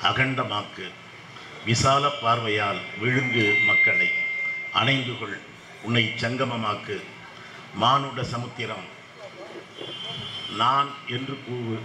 அகண்டமாக்கு விசால பார்வையால் விழுங்கு மக்களை அணைந்து கொள் உன்னை சங்கமமாக்கு மானுட சமுத்திரம் நான் என்று கூவு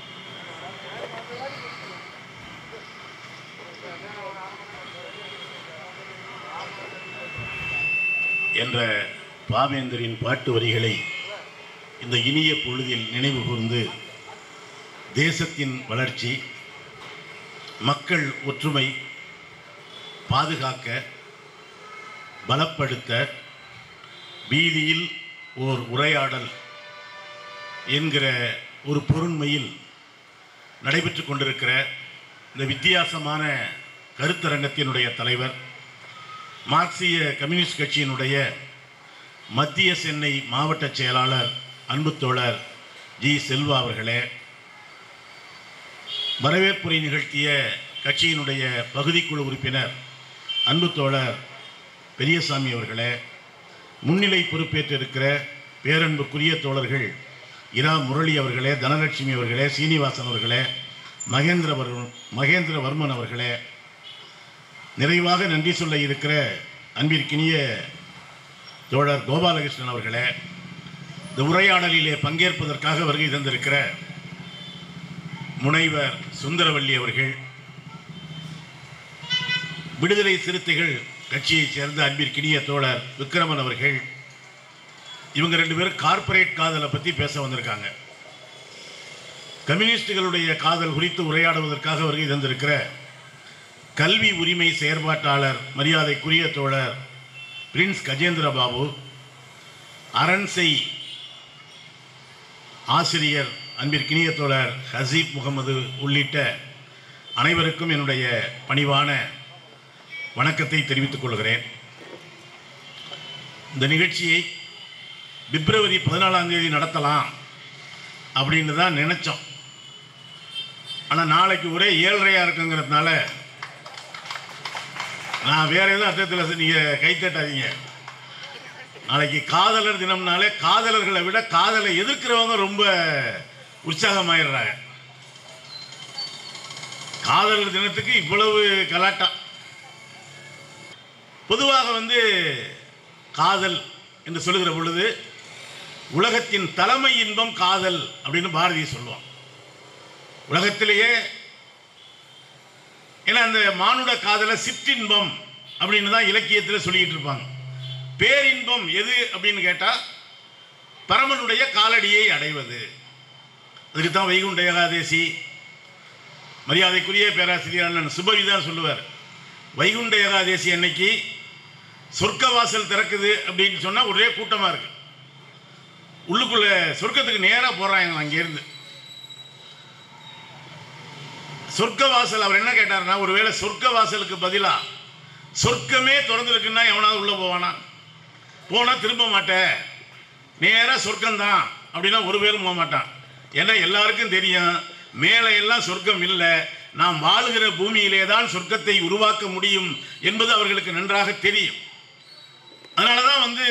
என்ற பாவேந்தரின் பாட்டு வரிகளை இந்த இனிய பொழுதில் நினைவு கூர்ந்து தேசத்தின் வளர்ச்சி மக்கள் ஒற்றுமை பாதுகாக்க பலப்படுத்த வீதியில் ஓர் உரையாடல் என்கிற ஒரு பொருண்மையில் நடைபெற்று கொண்டிருக்கிற இந்த வித்தியாசமான கருத்தரங்கத்தினுடைய தலைவர் மார்க்சிய கம்யூனிஸ்ட் கட்சியினுடைய மத்திய சென்னை மாவட்ட செயலாளர் அன்பு தோழர் ஜி செல்வா அவர்களே வரவேற்புரை நிகழ்த்திய கட்சியினுடைய பகுதிக்குழு உறுப்பினர் அன்பு தோழர் பெரியசாமி அவர்களே முன்னிலை பொறுப்பேற்றிருக்கிற பேரன்புக்குரிய தோழர்கள் இரா முரளி அவர்களே தனலட்சுமி அவர்களே சீனிவாசன் அவர்களே மகேந்திரவர் மகேந்திரவர்மன் அவர்களே நிறைவாக நன்றி சொல்ல இருக்கிற அன்பிற்கினிய தோழர் கோபாலகிருஷ்ணன் அவர்களே இந்த உரையாடலிலே பங்கேற்பதற்காக வருகை தந்திருக்கிற முனைவர் சுந்தரவல்லி அவர்கள் விடுதலை சிறுத்தைகள் கட்சியைச் சேர்ந்த அன்பிற்கினிய தோழர் விக்ரமன் அவர்கள் இவங்க ரெண்டு பேரும் கார்ப்பரேட் காதலை பற்றி பேச வந்திருக்காங்க கம்யூனிஸ்டுகளுடைய காதல் குறித்து உரையாடுவதற்காக வருகை தந்திருக்கிற கல்வி உரிமை செயற்பாட்டாளர் மரியாதைக்குரிய தோழர் பிரின்ஸ் கஜேந்திர பாபு அரண்செய் ஆசிரியர் அன்பிற்கினிய தோழர் ஹசீப் முகமது உள்ளிட்ட அனைவருக்கும் என்னுடைய பணிவான வணக்கத்தை தெரிவித்துக் கொள்கிறேன் இந்த நிகழ்ச்சியை பிப்ரவரி பதினாலாம் தேதி நடத்தலாம் அப்படின்னு தான் நினச்சோம் ஆனால் நாளைக்கு ஒரே ஏழரையாக இருக்குங்கிறதுனால நான் வேற எதுவும் அர்த்தத்தில் நீங்கள் கைத்தட்டாதீங்க நாளைக்கு காதலர் தினம்னாலே காதலர்களை விட காதலை எதிர்க்கிறவங்க ரொம்ப உற்சாகமாயிடுறாங்க காதலர் தினத்துக்கு இவ்வளவு கலாட்டா பொதுவாக வந்து காதல் என்று சொல்லுகிற பொழுது உலகத்தின் தலைமை இன்பம் காதல் அப்படின்னு பாரதி சொல்லுவான் உலகத்திலேயே ஏன்னா அந்த மானுட காதலை சிற்றின்பம் அப்படின்னு தான் இலக்கியத்தில் சொல்லிக்கிட்டு இருப்பாங்க பேரின்பம் எது அப்படின்னு கேட்டால் பரமனுடைய காலடியை அடைவது அதுக்கு தான் வைகுண்ட ஏகாதேசி மரியாதைக்குரிய பேராசிரியர் அண்ணன் சுபவி தான் சொல்லுவார் வைகுண்ட ஏகாதேசி அன்னைக்கு சொர்க்கவாசல் திறக்குது அப்படின்னு சொன்னால் ஒரே கூட்டமாக இருக்கு உள்ளுக்குள்ள சொர்க்கத்துக்கு நேராக போகிறாங்க அங்கேருந்து சொர்க்க வாசல் அவர் என்ன கேட்டார்னா ஒருவேளை சொர்க்க வாசலுக்கு பதிலா சொர்க்கமே திறந்துருக்குன்னா எவனாவது உள்ள போவானா போனா திரும்ப மாட்டேன் நேரா சொர்க்கம்தான் அப்படின்னா ஒரு பேரும் போக மாட்டான் ஏன்னா எல்லாருக்கும் தெரியும் மேலே எல்லாம் சொர்க்கம் இல்லை நாம் வாழுகிற பூமியிலே தான் சொர்க்கத்தை உருவாக்க முடியும் என்பது அவர்களுக்கு நன்றாக தெரியும் அதனால தான் வந்து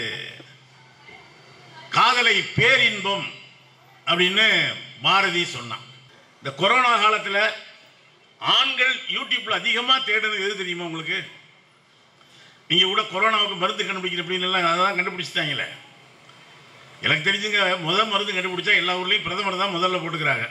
காதலை பேரின்பம் அப்படின்னு பாரதி சொன்னான் இந்த கொரோனா காலத்தில் ஆண்கள் யூடியூப்ல அதிகமாக தேடுறது எது தெரியுமா உங்களுக்கு நீங்கள் கூட கொரோனாவுக்கு மருந்து கண்டுபிடிக்கிற அப்படின்னு எல்லாம் அதான் கண்டுபிடிச்சிட்டாங்களே எனக்கு தெரிஞ்சுங்க முதல் மருந்து கண்டுபிடிச்சா எல்லா ஊர்லேயும் பிரதமர் தான் முதல்ல போட்டுக்கிறாங்க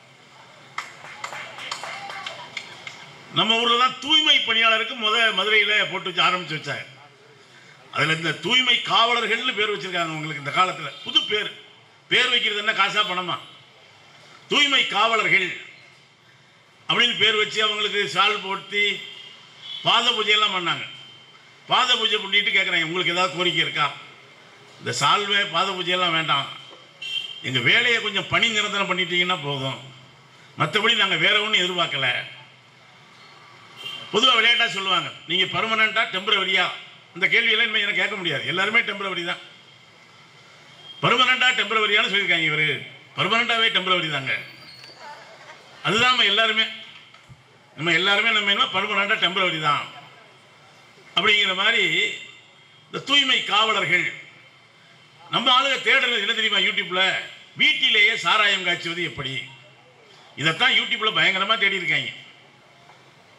நம்ம ஊரில் தான் தூய்மை பணியாளருக்கு முத மதுரையில் போட்டு வச்சு ஆரம்பிச்சு வச்சாங்க அதில் இந்த தூய்மை காவலர்கள்னு பேர் வச்சிருக்காங்க உங்களுக்கு இந்த காலத்தில் புது பேர் பேர் வைக்கிறது என்ன காசா பணமா தூய்மை காவலர்கள் அப்படின்னு பேர் வச்சு அவங்களுக்கு சால் போட்டு பாத பூஜையெல்லாம் பண்ணாங்க பாத பூஜை பண்ணிட்டு கேட்குறாங்க உங்களுக்கு ஏதாவது கோரிக்கை இருக்கா இந்த சால்வே பாத பூஜையெல்லாம் வேண்டாம் எங்கள் வேலையை கொஞ்சம் பணி நிரந்தரம் பண்ணிட்டீங்கன்னா போதும் மற்றபடி நாங்கள் வேற ஒன்றும் எதிர்பார்க்கல பொதுவாக விளையாட்டாக சொல்லுவாங்க நீங்கள் பர்மனண்ட்டாக டெம்பரவரியா இந்த கேள்வியெல்லாம் இனிமேல் எனக்கு கேட்க முடியாது எல்லாருமே டெம்பரவரி தான் பர்மனண்ட்டாக டெம்பரவரியான்னு சொல்லியிருக்காங்க இவர் பர்மனண்ட்டாகவே டெம்பரவரி தாங்க அதுதான் நம்ம எல்லாருமே நம்ம எல்லாருமே நம்ம என்ன பர்மனண்ட்டாக டெம்பரவரி தான் அப்படிங்கிற மாதிரி இந்த தூய்மை காவலர்கள் நம்ம ஆளுங்க தேடுறது என்ன தெரியுமா யூடியூப்ல வீட்டிலேயே சாராயம் காய்ச்சுவது எப்படி இதைத்தான் யூடியூப்ல பயங்கரமாக தேடி இருக்காங்க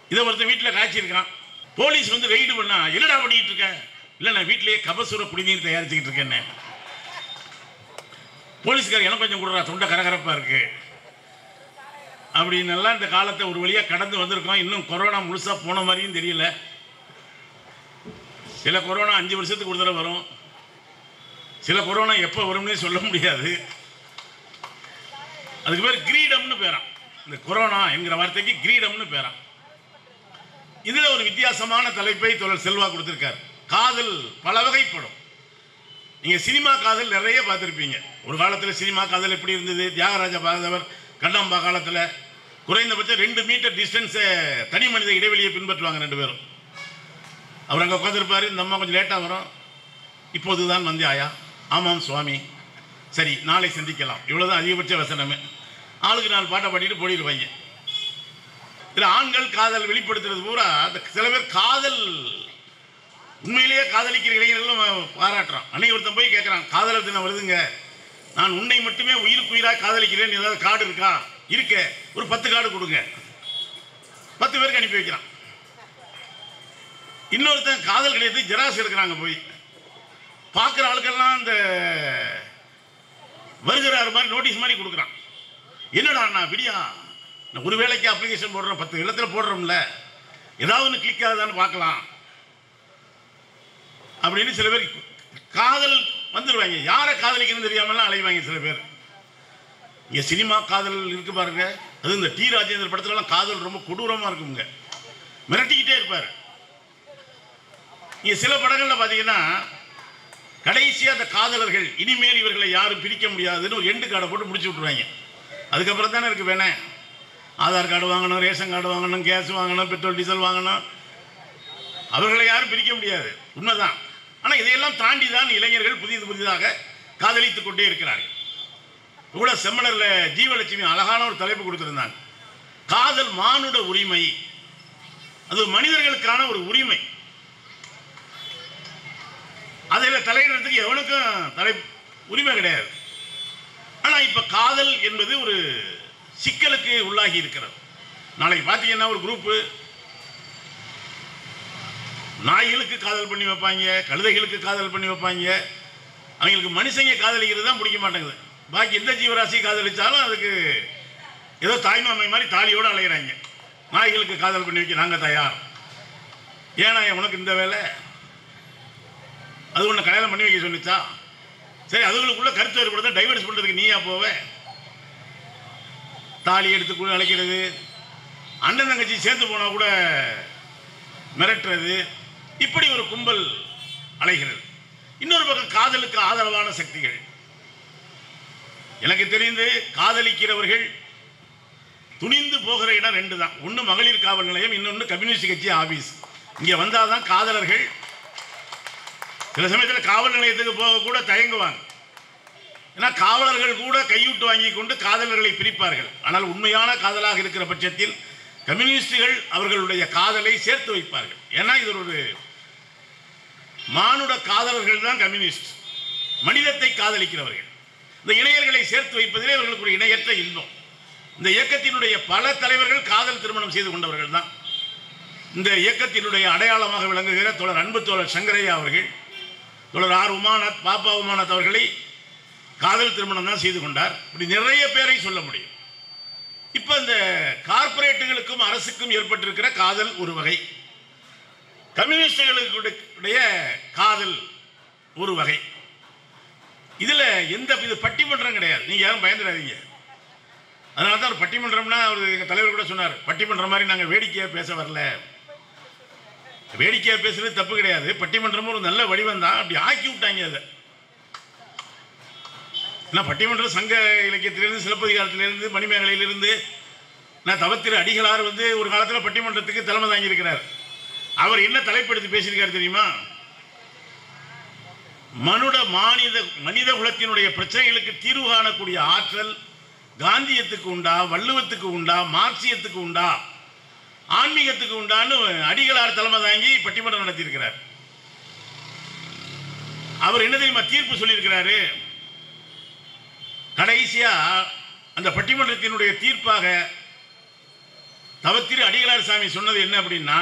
இதை ஒருத்தன் வீட்டில் காய்ச்சிருக்கான் போலீஸ் வந்து ரெய்டு பண்ணா என்னடா பண்ணிட்டு இருக்க இல்லை நான் வீட்டிலேயே கபசுர குடிநீர் தயாரிச்சுக்கிட்டு இருக்கேன்னு போலீஸ்கார் எனக்கு கொஞ்சம் கொடுறா தொண்டை கரகரப்பாக இருக்கு அப்படின்னெல்லாம் இந்த காலத்தை ஒரு வழியாக கடந்து வந்திருக்கோம் இன்னும் கொரோனா முழுசாக போன மாதிரியும் தெரியல சில கொரோனா அஞ்சு வருஷத்துக்கு ஒரு தடவை வரும் சில கொரோனா எப்போ வரும்னே சொல்ல முடியாது அதுக்கு பேர் கிரீடம்னு பேராம் இந்த கொரோனா என்கிற வார்த்தைக்கு கிரீடம்னு பேராம் இதில் ஒரு வித்தியாசமான தலைப்பை தொடர் செல்வா கொடுத்துருக்கார் காதல் பல வகைப்படும் நீங்கள் சினிமா காதல் நிறைய பார்த்துருப்பீங்க ஒரு காலத்தில் சினிமா காதல் எப்படி இருந்தது தியாகராஜ பாகவதர் கண்ணாம்பா காலத்தில் குறைந்தபட்சம் ரெண்டு மீட்டர் டிஸ்டன்ஸை தனி மனித இடைவெளியை பின்பற்றுவாங்க ரெண்டு பேரும் அவர் அங்கே உட்காந்துருப்பாரு இந்த அம்மா கொஞ்சம் லேட்டாக வரும் இப்போது தான் வந்தியாயா ஆமாம் சுவாமி சரி நாளை சந்திக்கலாம் இவ்வளோதான் அதிகபட்ச வசனமே ஆளுக்கு நாலு பாட்டை பாடிட்டு போயிடுவாங்க இதில் ஆண்கள் காதல் வெளிப்படுத்துறது பூரா அந்த சில பேர் காதல் உண்மையிலேயே காதலிக்கிற இளைஞர்களும் பாராட்டுறான் அன்னைக்கு ஒருத்தன் போய் கேட்குறான் காதலர் தினம் வருதுங்க நான் உன்னை மட்டுமே உயிருக்கு உயிராக காதலிக்கிறேன் ஏதாவது கார்டு இருக்கா இருக்க ஒரு பத்து கார்டு கொடுங்க பத்து பேருக்கு அனுப்பி வைக்கிறான் இன்னொருத்தன் காதல் கிடையாது ஜெராக்ஸ் எடுக்கிறாங்க போய் பார்க்குற ஆளுக்கெல்லாம் அந்த வருகிறார் மாதிரி நோட்டீஸ் மாதிரி கொடுக்குறான் என்னடா நான் விடியா நான் ஒரு வேலைக்கு அப்ளிகேஷன் போடுறேன் பத்து இடத்துல போடுறோம்ல ஏதாவது ஒன்று கிளிக் ஆகுதான்னு பார்க்கலாம் அப்படின்னு சில பேர் காதல் வந்துடுவாங்க யாரை காதலிக்கணும்னு தெரியாமலாம் அலைவாங்க சில பேர் இங்கே சினிமா காதல் இருக்கு பாருங்க அது இந்த டி ராஜேந்திர படத்துலலாம் காதல் ரொம்ப கொடூரமாக இருக்குங்க மிரட்டிக்கிட்டே இருப்பார் இங்கே சில படங்களில் பார்த்தீங்கன்னா கடைசியாக அந்த காதலர்கள் இனிமேல் இவர்களை யாரும் பிரிக்க முடியாதுன்னு ஒரு எண்டு கார்டை போட்டு முடிச்சு விட்ருவாங்க அதுக்கப்புறம் தானே இருக்கு வேணே ஆதார் கார்டு வாங்கணும் ரேஷன் கார்டு வாங்கணும் கேஸ் வாங்கணும் பெட்ரோல் டீசல் வாங்கணும் அவர்களை யாரும் பிரிக்க முடியாது உண்மைதான் ஆனால் இதையெல்லாம் தாண்டி தான் இளைஞர்கள் புதிது புதிதாக காதலித்துக் கொண்டே இருக்கிறார்கள் கூட செம்மலர்ல ஜீவலட்சுமி அழகான ஒரு தலைப்பு கொடுத்திருந்தாங்க காதல் மானுட உரிமை அது மனிதர்களுக்கான ஒரு உரிமை அதில் தலையிடுறதுக்கு எவனுக்கும் தலை உரிமை கிடையாது ஆனால் இப்போ காதல் என்பது ஒரு சிக்கலுக்கு உள்ளாகி இருக்கிறது நாளைக்கு பார்த்தீங்கன்னா ஒரு குரூப்பு நாய்களுக்கு காதல் பண்ணி வைப்பாங்க கழுதைகளுக்கு காதல் பண்ணி வைப்பாங்க அவங்களுக்கு மனுஷங்க காதலிக்கிறது தான் பிடிக்க மாட்டேங்குது பாக்கி எந்த ஜீவராசி காதலிச்சாலும் அதுக்கு ஏதோ தாய்மாமை மாதிரி தாலியோடு அலையிறாங்க நாய்களுக்கு காதல் பண்ணி வைக்க நாங்கள் தயார் ஏன்னா உனக்கு இந்த வேலை அது ஒன்று கல்யாணம் பண்ணி வைக்க சொன்னிச்சா சரி அதுகளுக்குள்ள கருத்து வேறுபடுத்த டைவர்ஸ் பண்ணுறதுக்கு நீயா போவ தாலி எடுத்து கூட அழைக்கிறது அண்ணன் தங்கச்சி சேர்ந்து போனால் கூட மிரட்டுறது இப்படி ஒரு கும்பல் அலைகிறது இன்னொரு பக்கம் காதலுக்கு ஆதரவான சக்திகள் எனக்கு தெரிந்து காதலிக்கிறவர்கள் துணிந்து போகிற இடம் ரெண்டு தான் ஒன்று மகளிர் காவல் நிலையம் இன்னொன்று கம்யூனிஸ்ட் கட்சி ஆபீஸ் இங்கே வந்தால் தான் காதலர்கள் சில சமயத்தில் காவல் நிலையத்துக்கு போக கூட தயங்குவாங்க ஏன்னா காவலர்கள் கூட கையூட்டு வாங்கி கொண்டு காதலர்களை பிரிப்பார்கள் ஆனால் உண்மையான காதலாக இருக்கிற பட்சத்தில் கம்யூனிஸ்டுகள் அவர்களுடைய காதலை சேர்த்து வைப்பார்கள் ஏன்னா இது ஒரு மானுட காதலர்கள் தான் கம்யூனிஸ்ட் மனிதத்தை காதலிக்கிறவர்கள் இந்த இளைஞர்களை சேர்த்து வைப்பதிலே அவர்களுக்கு ஒரு இணையற்ற இன்பம் இந்த இயக்கத்தினுடைய பல தலைவர்கள் காதல் திருமணம் செய்து கொண்டவர்கள் தான் இந்த இயக்கத்தினுடைய அடையாளமாக விளங்குகிற தோழர் அன்பு தோழர் சங்கரையா அவர்கள் தோழர் ஆர் உமாநாத் பாப்பா உமாநாத் அவர்களை காதல் திருமணம் தான் செய்து கொண்டார் இப்படி நிறைய பேரை சொல்ல முடியும் இப்போ இந்த கார்ப்பரேட்டுகளுக்கும் அரசுக்கும் ஏற்பட்டிருக்கிற காதல் ஒரு வகை கம்யூனிஸ்டுகளுடைய காதல் ஒரு வகை இதில் எந்த இது பட்டிமன்றம் கிடையாது நீங்கள் யாரும் பயந்துடாதீங்க அதனால தான் ஒரு பட்டிமன்றம்னா அவர் எங்கள் தலைவர் கூட சொன்னார் பட்டிமன்றம் மாதிரி நாங்கள் வேடிக்கையாக பேச வரல வேடிக்கையாக பேசுறது தப்பு கிடையாது பட்டிமன்றமும் ஒரு நல்ல வடிவம் தான் அப்படி ஆக்கி விட்டாங்க அதை நான் பட்டிமன்ற சங்க இலக்கியத்திலிருந்து சிலப்பதிகாரத்திலிருந்து மணிமேகலையிலிருந்து நான் தவத்திரு அடிகளார் வந்து ஒரு காலத்தில் பட்டிமன்றத்துக்கு தலைமை தாங்கியிருக்கிறார் அவர் என்ன தலைப்படுத்தி பேசியிருக்காரு தெரியுமா மனுட மானித மனித குலத்தினுடைய பிரச்சனைகளுக்கு தீர்வு காணக்கூடிய ஆற்றல் காந்தியத்துக்கு உண்டா வள்ளுவத்துக்கு உண்டா மார்க்சியத்துக்கு உண்டா ஆன்மீகத்துக்கு உண்டான்னு அடிகளார் தலைமை தாங்கி பட்டிமன்றம் நடத்தியிருக்கிறார் அவர் என்ன தெரியுமா தீர்ப்பு சொல்லியிருக்கிறாரு கடைசியா அந்த பட்டிமன்றத்தினுடைய தீர்ப்பாக தவத்திரு அடிகளார் சாமி சொன்னது என்ன அப்படின்னா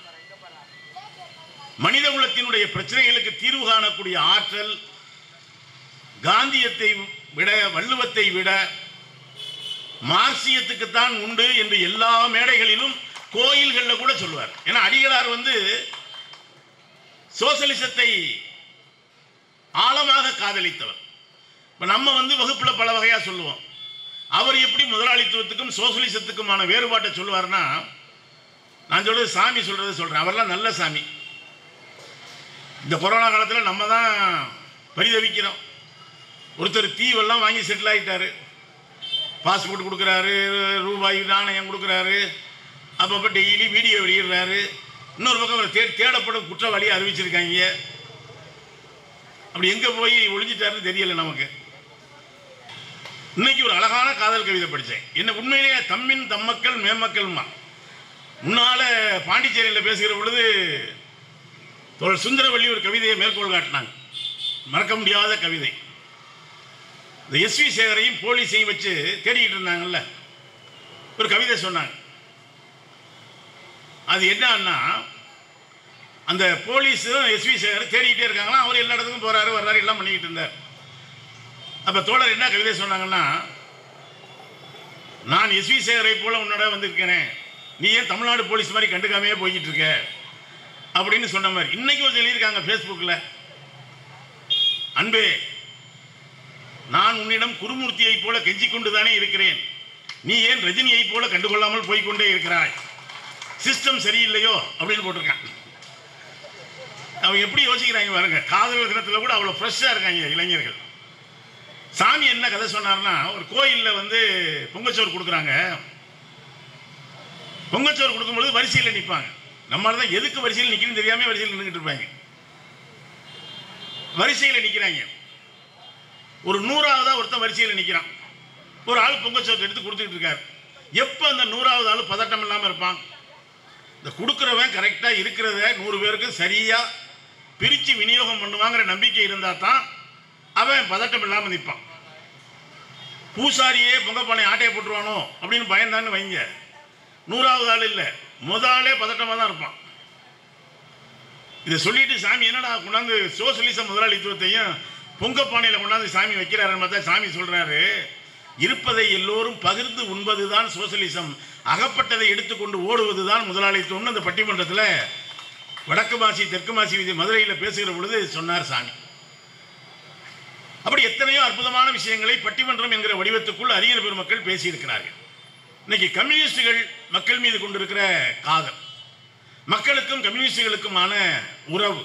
மனித குலத்தினுடைய பிரச்சனைகளுக்கு தீர்வு காணக்கூடிய ஆற்றல் காந்தியத்தை விட வள்ளுவத்தை விட மார்க்சியத்துக்குத்தான் உண்டு என்று எல்லா மேடைகளிலும் கோயில்களில் கூட சொல்லுவார் ஏன்னா அடிகளார் வந்து சோசலிசத்தை ஆழமாக காதலித்தவர் இப்போ நம்ம வந்து வகுப்பில் பல வகையாக சொல்லுவோம் அவர் எப்படி முதலாளித்துவத்துக்கும் சோசலிசத்துக்குமான வேறுபாட்டை சொல்லுவார்னா நான் சொல்றது சாமி சொல்றது சொல்கிறேன் அவர்லாம் நல்ல சாமி இந்த கொரோனா காலத்தில் நம்ம தான் பரிதவிக்கிறோம் ஒருத்தர் தீவெல்லாம் வாங்கி செட்டில் ஆகிட்டாரு பாஸ்போர்ட் கொடுக்குறாரு ரூபாய் நாணயம் கொடுக்குறாரு அப்பப்போ டெய்லி வீடியோ வெளியிடுறாரு இன்னொரு பக்கம் அவரை தே தேடப்படும் குற்றவாளியை அறிவிச்சிருக்காங்க அப்படி எங்கே போய் ஒளிஞ்சிட்டாருன்னு தெரியல நமக்கு இன்னைக்கு ஒரு அழகான காதல் கவிதை படித்தேன் என்ன உண்மையிலேயே தம்மின் தம்மக்கள் மேமக்கள்மா முன்னால பாண்டிச்சேரியில் பேசுகிற பொழுது தோழர் சுந்தரவள்ளி ஒரு கவிதையை மேற்கோள் காட்டினாங்க மறக்க முடியாத கவிதை இந்த எஸ்வி சேகரையும் போலீஸையும் வச்சு தேடிக்கிட்டு இருந்தாங்கல்ல ஒரு கவிதை சொன்னாங்க அது என்னன்னா அந்த போலீஸும் எஸ்வி சேகர் தேடிக்கிட்டே இருக்காங்களா அவர் எல்லா இடத்துக்கும் போறாரு வர்றாரு எல்லாம் பண்ணிக்கிட்டு இருந்தார் அப்ப தோழர் என்ன கவிதை சொன்னாங்கன்னா நான் எஸ்வி சேகரை போல உன்னோட வந்திருக்கிறேன் நீ ஏன் தமிழ்நாடு போலீஸ் மாதிரி கண்டுக்காமையே போய்கிட்டு இருக்க அப்படின்னு சொன்ன மாதிரி இன்னைக்கு ஒரு எழுதியிருக்காங்க ஃபேஸ்புக்கில் அன்பே நான் உன்னிடம் குருமூர்த்தியைப் போல கெஞ்சிக் கொண்டுதானே இருக்கிறேன் நீ ஏன் ரஜினியைப் போல கண்டுகொள்ளாமல் போய்க்கொண்டே இருக்கிறாய் சிஸ்டம் சரியில்லையோ அப்படின்னு போட்டிருக்கான் அவங்க எப்படி யோசிக்கிறாங்க பாருங்க காதலர் தினத்தில் கூட அவ்வளோ ஃப்ரெஷ்ஷாக இருக்காங்க இளைஞர்கள் சாமி என்ன கதை சொன்னார்னா ஒரு கோயிலில் வந்து பொங்கச்சோறு கொடுக்குறாங்க பொங்கச்சோறு கொடுக்கும்பொழுது வரிசையில் நிற்பாங்க நம்மளால தான் எதுக்கு வரிசையில் நிற்கணும்னு தெரியாமல் வரிசையில் நின்றுட்டு இருப்பாங்க வரிசையில் நிற்கிறாங்க ஒரு நூறாவதா ஒருத்தன் வரிசையில் நிற்கிறான் ஒரு ஆள் பொங்கச்சோறு எடுத்து கொடுத்துக்கிட்டு இருக்காரு எப்போ அந்த நூறாவது ஆள் பதட்டம் இல்லாமல் இருப்பான் இந்த கொடுக்குறவன் கரெக்டாக இருக்கிறத நூறு பேருக்கு சரியாக பிரித்து விநியோகம் பண்ணுவாங்கிற நம்பிக்கை இருந்தால் தான் அவன் பதட்டம் இல்லாமல் நிற்பான் பூசாரியே பொங்கப்பானை ஆட்டையை போட்டுருவானோ அப்படின்னு பயந்தான்னு வைங்க நூறாவது ஆள் இல்லை முதலே பதட்டமாக தான் இருப்பான் இதை சொல்லிட்டு சாமி என்னடா கொண்டாந்து சோசியலிச முதலாளித்துவத்தையும் பொங்கப்பானையில் கொண்டாந்து சாமி வைக்கிறாருன்னு பார்த்தா சாமி சொல்றாரு இருப்பதை எல்லோரும் பகிர்ந்து உண்பதுதான் சோசியலிசம் அகப்பட்டதை எடுத்துக்கொண்டு ஓடுவதுதான் முதலாளித்துவம்னு அந்த பட்டிமன்றத்தில் வடக்கு மாசி தெற்கு மாசி வீதி மதுரையில் பேசுகிற பொழுது சொன்னார் சாமி அப்படி எத்தனையோ அற்புதமான விஷயங்களை பட்டிமன்றம் என்கிற வடிவத்துக்குள் அறிஞர் பெருமக்கள் பேசியிருக்கிறார்கள் இன்னைக்கு கம்யூனிஸ்டுகள் மக்கள் மீது கொண்டிருக்கிற காதல் மக்களுக்கும் கம்யூனிஸ்டுகளுக்குமான உறவு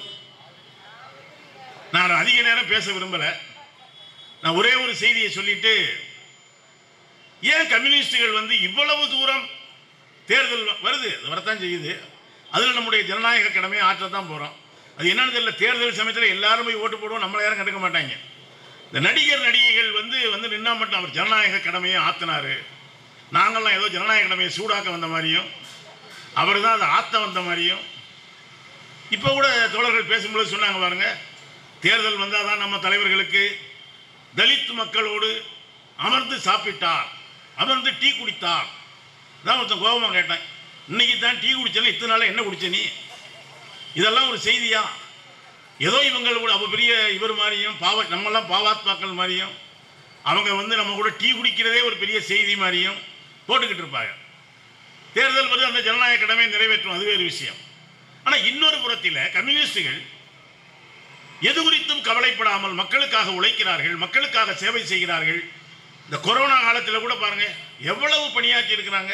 நான் அதிக நேரம் பேச விரும்பல நான் ஒரே ஒரு செய்தியை சொல்லிட்டு ஏன் கம்யூனிஸ்டுகள் வந்து இவ்வளவு தூரம் தேர்தல் வருது அது வரத்தான் செய்யுது அதில் நம்முடைய ஜனநாயக கடமையை ஆற்றத்தான் போகிறோம் அது என்னன்னு தெரியல தேர்தல் சமயத்தில் எல்லாரும் போய் ஓட்டு போடுவோம் நம்மளை யாரும் கண்டுக்க மாட்டாங்க இந்த நடிகர் நடிகைகள் வந்து வந்து நின்னா மட்டும் அவர் ஜனநாயக கடமையை ஆத்தினாரு நாங்கள்லாம் ஏதோ ஜனநாயக கடமையை சூடாக்க வந்த மாதிரியும் அவர் தான் அதை ஆத்த வந்த மாதிரியும் இப்போ கூட தோழர்கள் பேசும்பொழுது சொன்னாங்க பாருங்க தேர்தல் வந்தால் தான் நம்ம தலைவர்களுக்கு தலித் மக்களோடு அமர்ந்து சாப்பிட்டார் அமர்ந்து டீ குடித்தார் தான் ஒருத்தன் கோபமாக கேட்டேன் இன்னைக்கு தான் டீ குடிச்சேன்னு இத்தனை நாள் என்ன குடிச்ச நீ இதெல்லாம் ஒரு செய்தியா ஏதோ இவங்க கூட அவ பெரிய இவர் மாதிரியும் பாவ நம்மெல்லாம் பாவாத்மாக்கள் மாதிரியும் அவங்க வந்து நம்ம கூட டீ குடிக்கிறதே ஒரு பெரிய செய்தி மாதிரியும் போட்டுக்கிட்டு இருப்பாங்க தேர்தல் வருது அந்த ஜனநாயக கடமை நிறைவேற்றும் அது வேறு விஷயம் ஆனால் இன்னொரு புறத்தில் கம்யூனிஸ்டுகள் எது குறித்தும் கவலைப்படாமல் மக்களுக்காக உழைக்கிறார்கள் மக்களுக்காக சேவை செய்கிறார்கள் இந்த கொரோனா காலத்தில் கூட பாருங்க எவ்வளவு பணியாற்றி இருக்கிறாங்க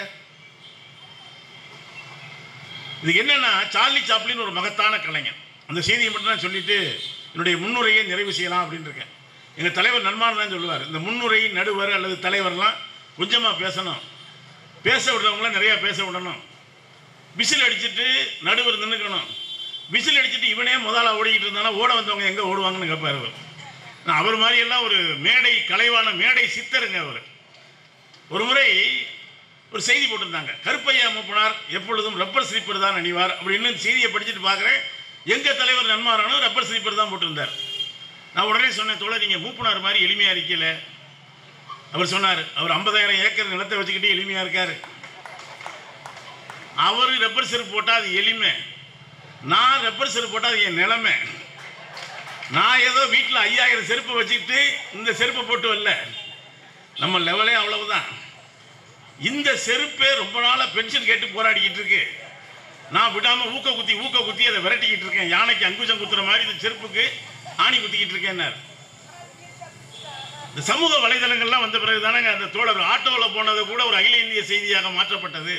இது என்னன்னா சார்லி சாப்ளின் ஒரு மகத்தான கலைஞன் அந்த செய்தியை மட்டும் நான் சொல்லிட்டு என்னுடைய முன்னுரையை நிறைவு செய்யலாம் அப்படின்னு இருக்கேன் எங்கள் தலைவர் நன்மான் தான் சொல்லுவார் இந்த முன்னுரை நடுவர் அல்லது தலைவர்லாம் கொஞ்சமாக பேசணும் பேச விடுறவங்களாம் நிறையா பேச விடணும் விசில் அடிச்சுட்டு நடுவர் நின்றுக்கணும் விசில் அடிச்சுட்டு இவனே முதல்ல ஓடிக்கிட்டு இருந்தானா ஓட வந்தவங்க எங்கே ஓடுவாங்கன்னு கேட்பார் அவர் நான் அவர் மாதிரியெல்லாம் ஒரு மேடை கலைவான மேடை சித்தருங்க அவர் ஒரு முறை ஒரு செய்தி போட்டிருந்தாங்க கருப்பையா மூப்பனார் எப்பொழுதும் ரப்பர் ஸ்லீப்பர் தான் அணிவார் அப்படின்னு செய்தியை படிச்சுட்டு பார்க்குறேன் எங்கள் தலைவர் நன்மாரானும் ரப்பர் ஸ்லீப்பர் தான் போட்டிருந்தார் நான் உடனே சொன்னேன் தோழர் நீங்கள் மூப்பனார் மாதிரி எளிமையாக இருக்கல அவர் சொன்னார் அவர் ஐம்பதாயிரம் ஏக்கர் நிலத்தை வச்சுக்கிட்டு எளிமையாக இருக்கார் அவர் ரப்பர் செருப்பு போட்டால் அது எளிமை நான் ரப்பர் செருப்பு போட்டால் அது என் நிலைமை நான் ஏதோ வீட்டில் ஐயாயிரம் செருப்பு வச்சுக்கிட்டு இந்த செருப்பை போட்டு வரல நம்ம லெவலே அவ்வளவுதான் இந்த செருப்பே ரொம்ப நாளாக பென்ஷன் கேட்டு போராடிக்கிட்டு இருக்கு நான் விடாமல் ஊக்க குத்தி ஊக்க குத்தி அதை விரட்டிக்கிட்டு இருக்கேன் யானைக்கு அங்குசம் குத்துற மாதிரி இந்த செருப்புக்கு ஆணி குத்திக்கிட்டு இருக்கேன்னார் இந்த சமூக வலைதளங்கள்லாம் வந்த பிறகு தானங்க அந்த தோழர் ஆட்டோவில் போனது கூட ஒரு அகில இந்திய செய்தியாக மாற்றப்பட்டது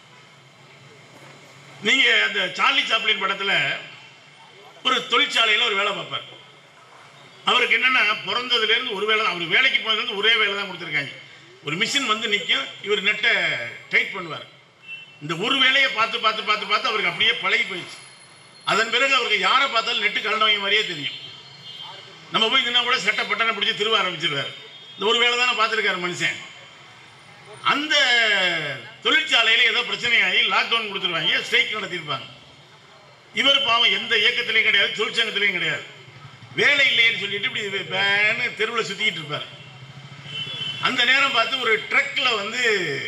நீங்க அந்த சார்லி சாப்ளின் படத்துல ஒரு தொழிற்சாலையில் ஒரு வேலை பார்ப்பார் அவருக்கு என்னன்னா பிறந்ததுலேருந்து ஒரு வேலை தான் அவர் வேலைக்கு போனதுலேருந்து ஒரே வேலை தான் கொடுத்துருக்காங்க ஒரு மிஷின் வந்து நிற்கும் இவர் நெட்டை டைட் பண்ணுவார் இந்த ஒரு வேலையை பார்த்து பார்த்து பார்த்து பார்த்து அவருக்கு அப்படியே பழகி போயிடுச்சு அதன் பிறகு அவருக்கு யாரை பார்த்தாலும் நெட்டு கலந்தவங்க மாதிரியே தெரியும் நம்ம போய் நின்னா கூட செட்டை பட்டனை பிடிச்சி திருவ ஆரம்பிச்சிருவார் இந்த ஒரு வேலை தானே பார்த்துருக்காரு மனுஷன் அந்த தொழிற்சாலையில் ஏதோ பிரச்சனையாகி லாக்டவுன் கொடுத்துருவாங்க ஸ்ட்ரைக் நடத்தியிருப்பாங்க இவர் பாவம் எந்த இயக்கத்திலையும் கிடையாது தொழிற்சங்கத்திலையும் கிடையாது வேலை இல்லைன்னு சொல்லிட்டு இப்படி பேன்னு தெருவில் சுற்றிக்கிட்டு இருப்பார் அந்த நேரம் பார்த்து ஒரு ட்ரக்கில் வந்து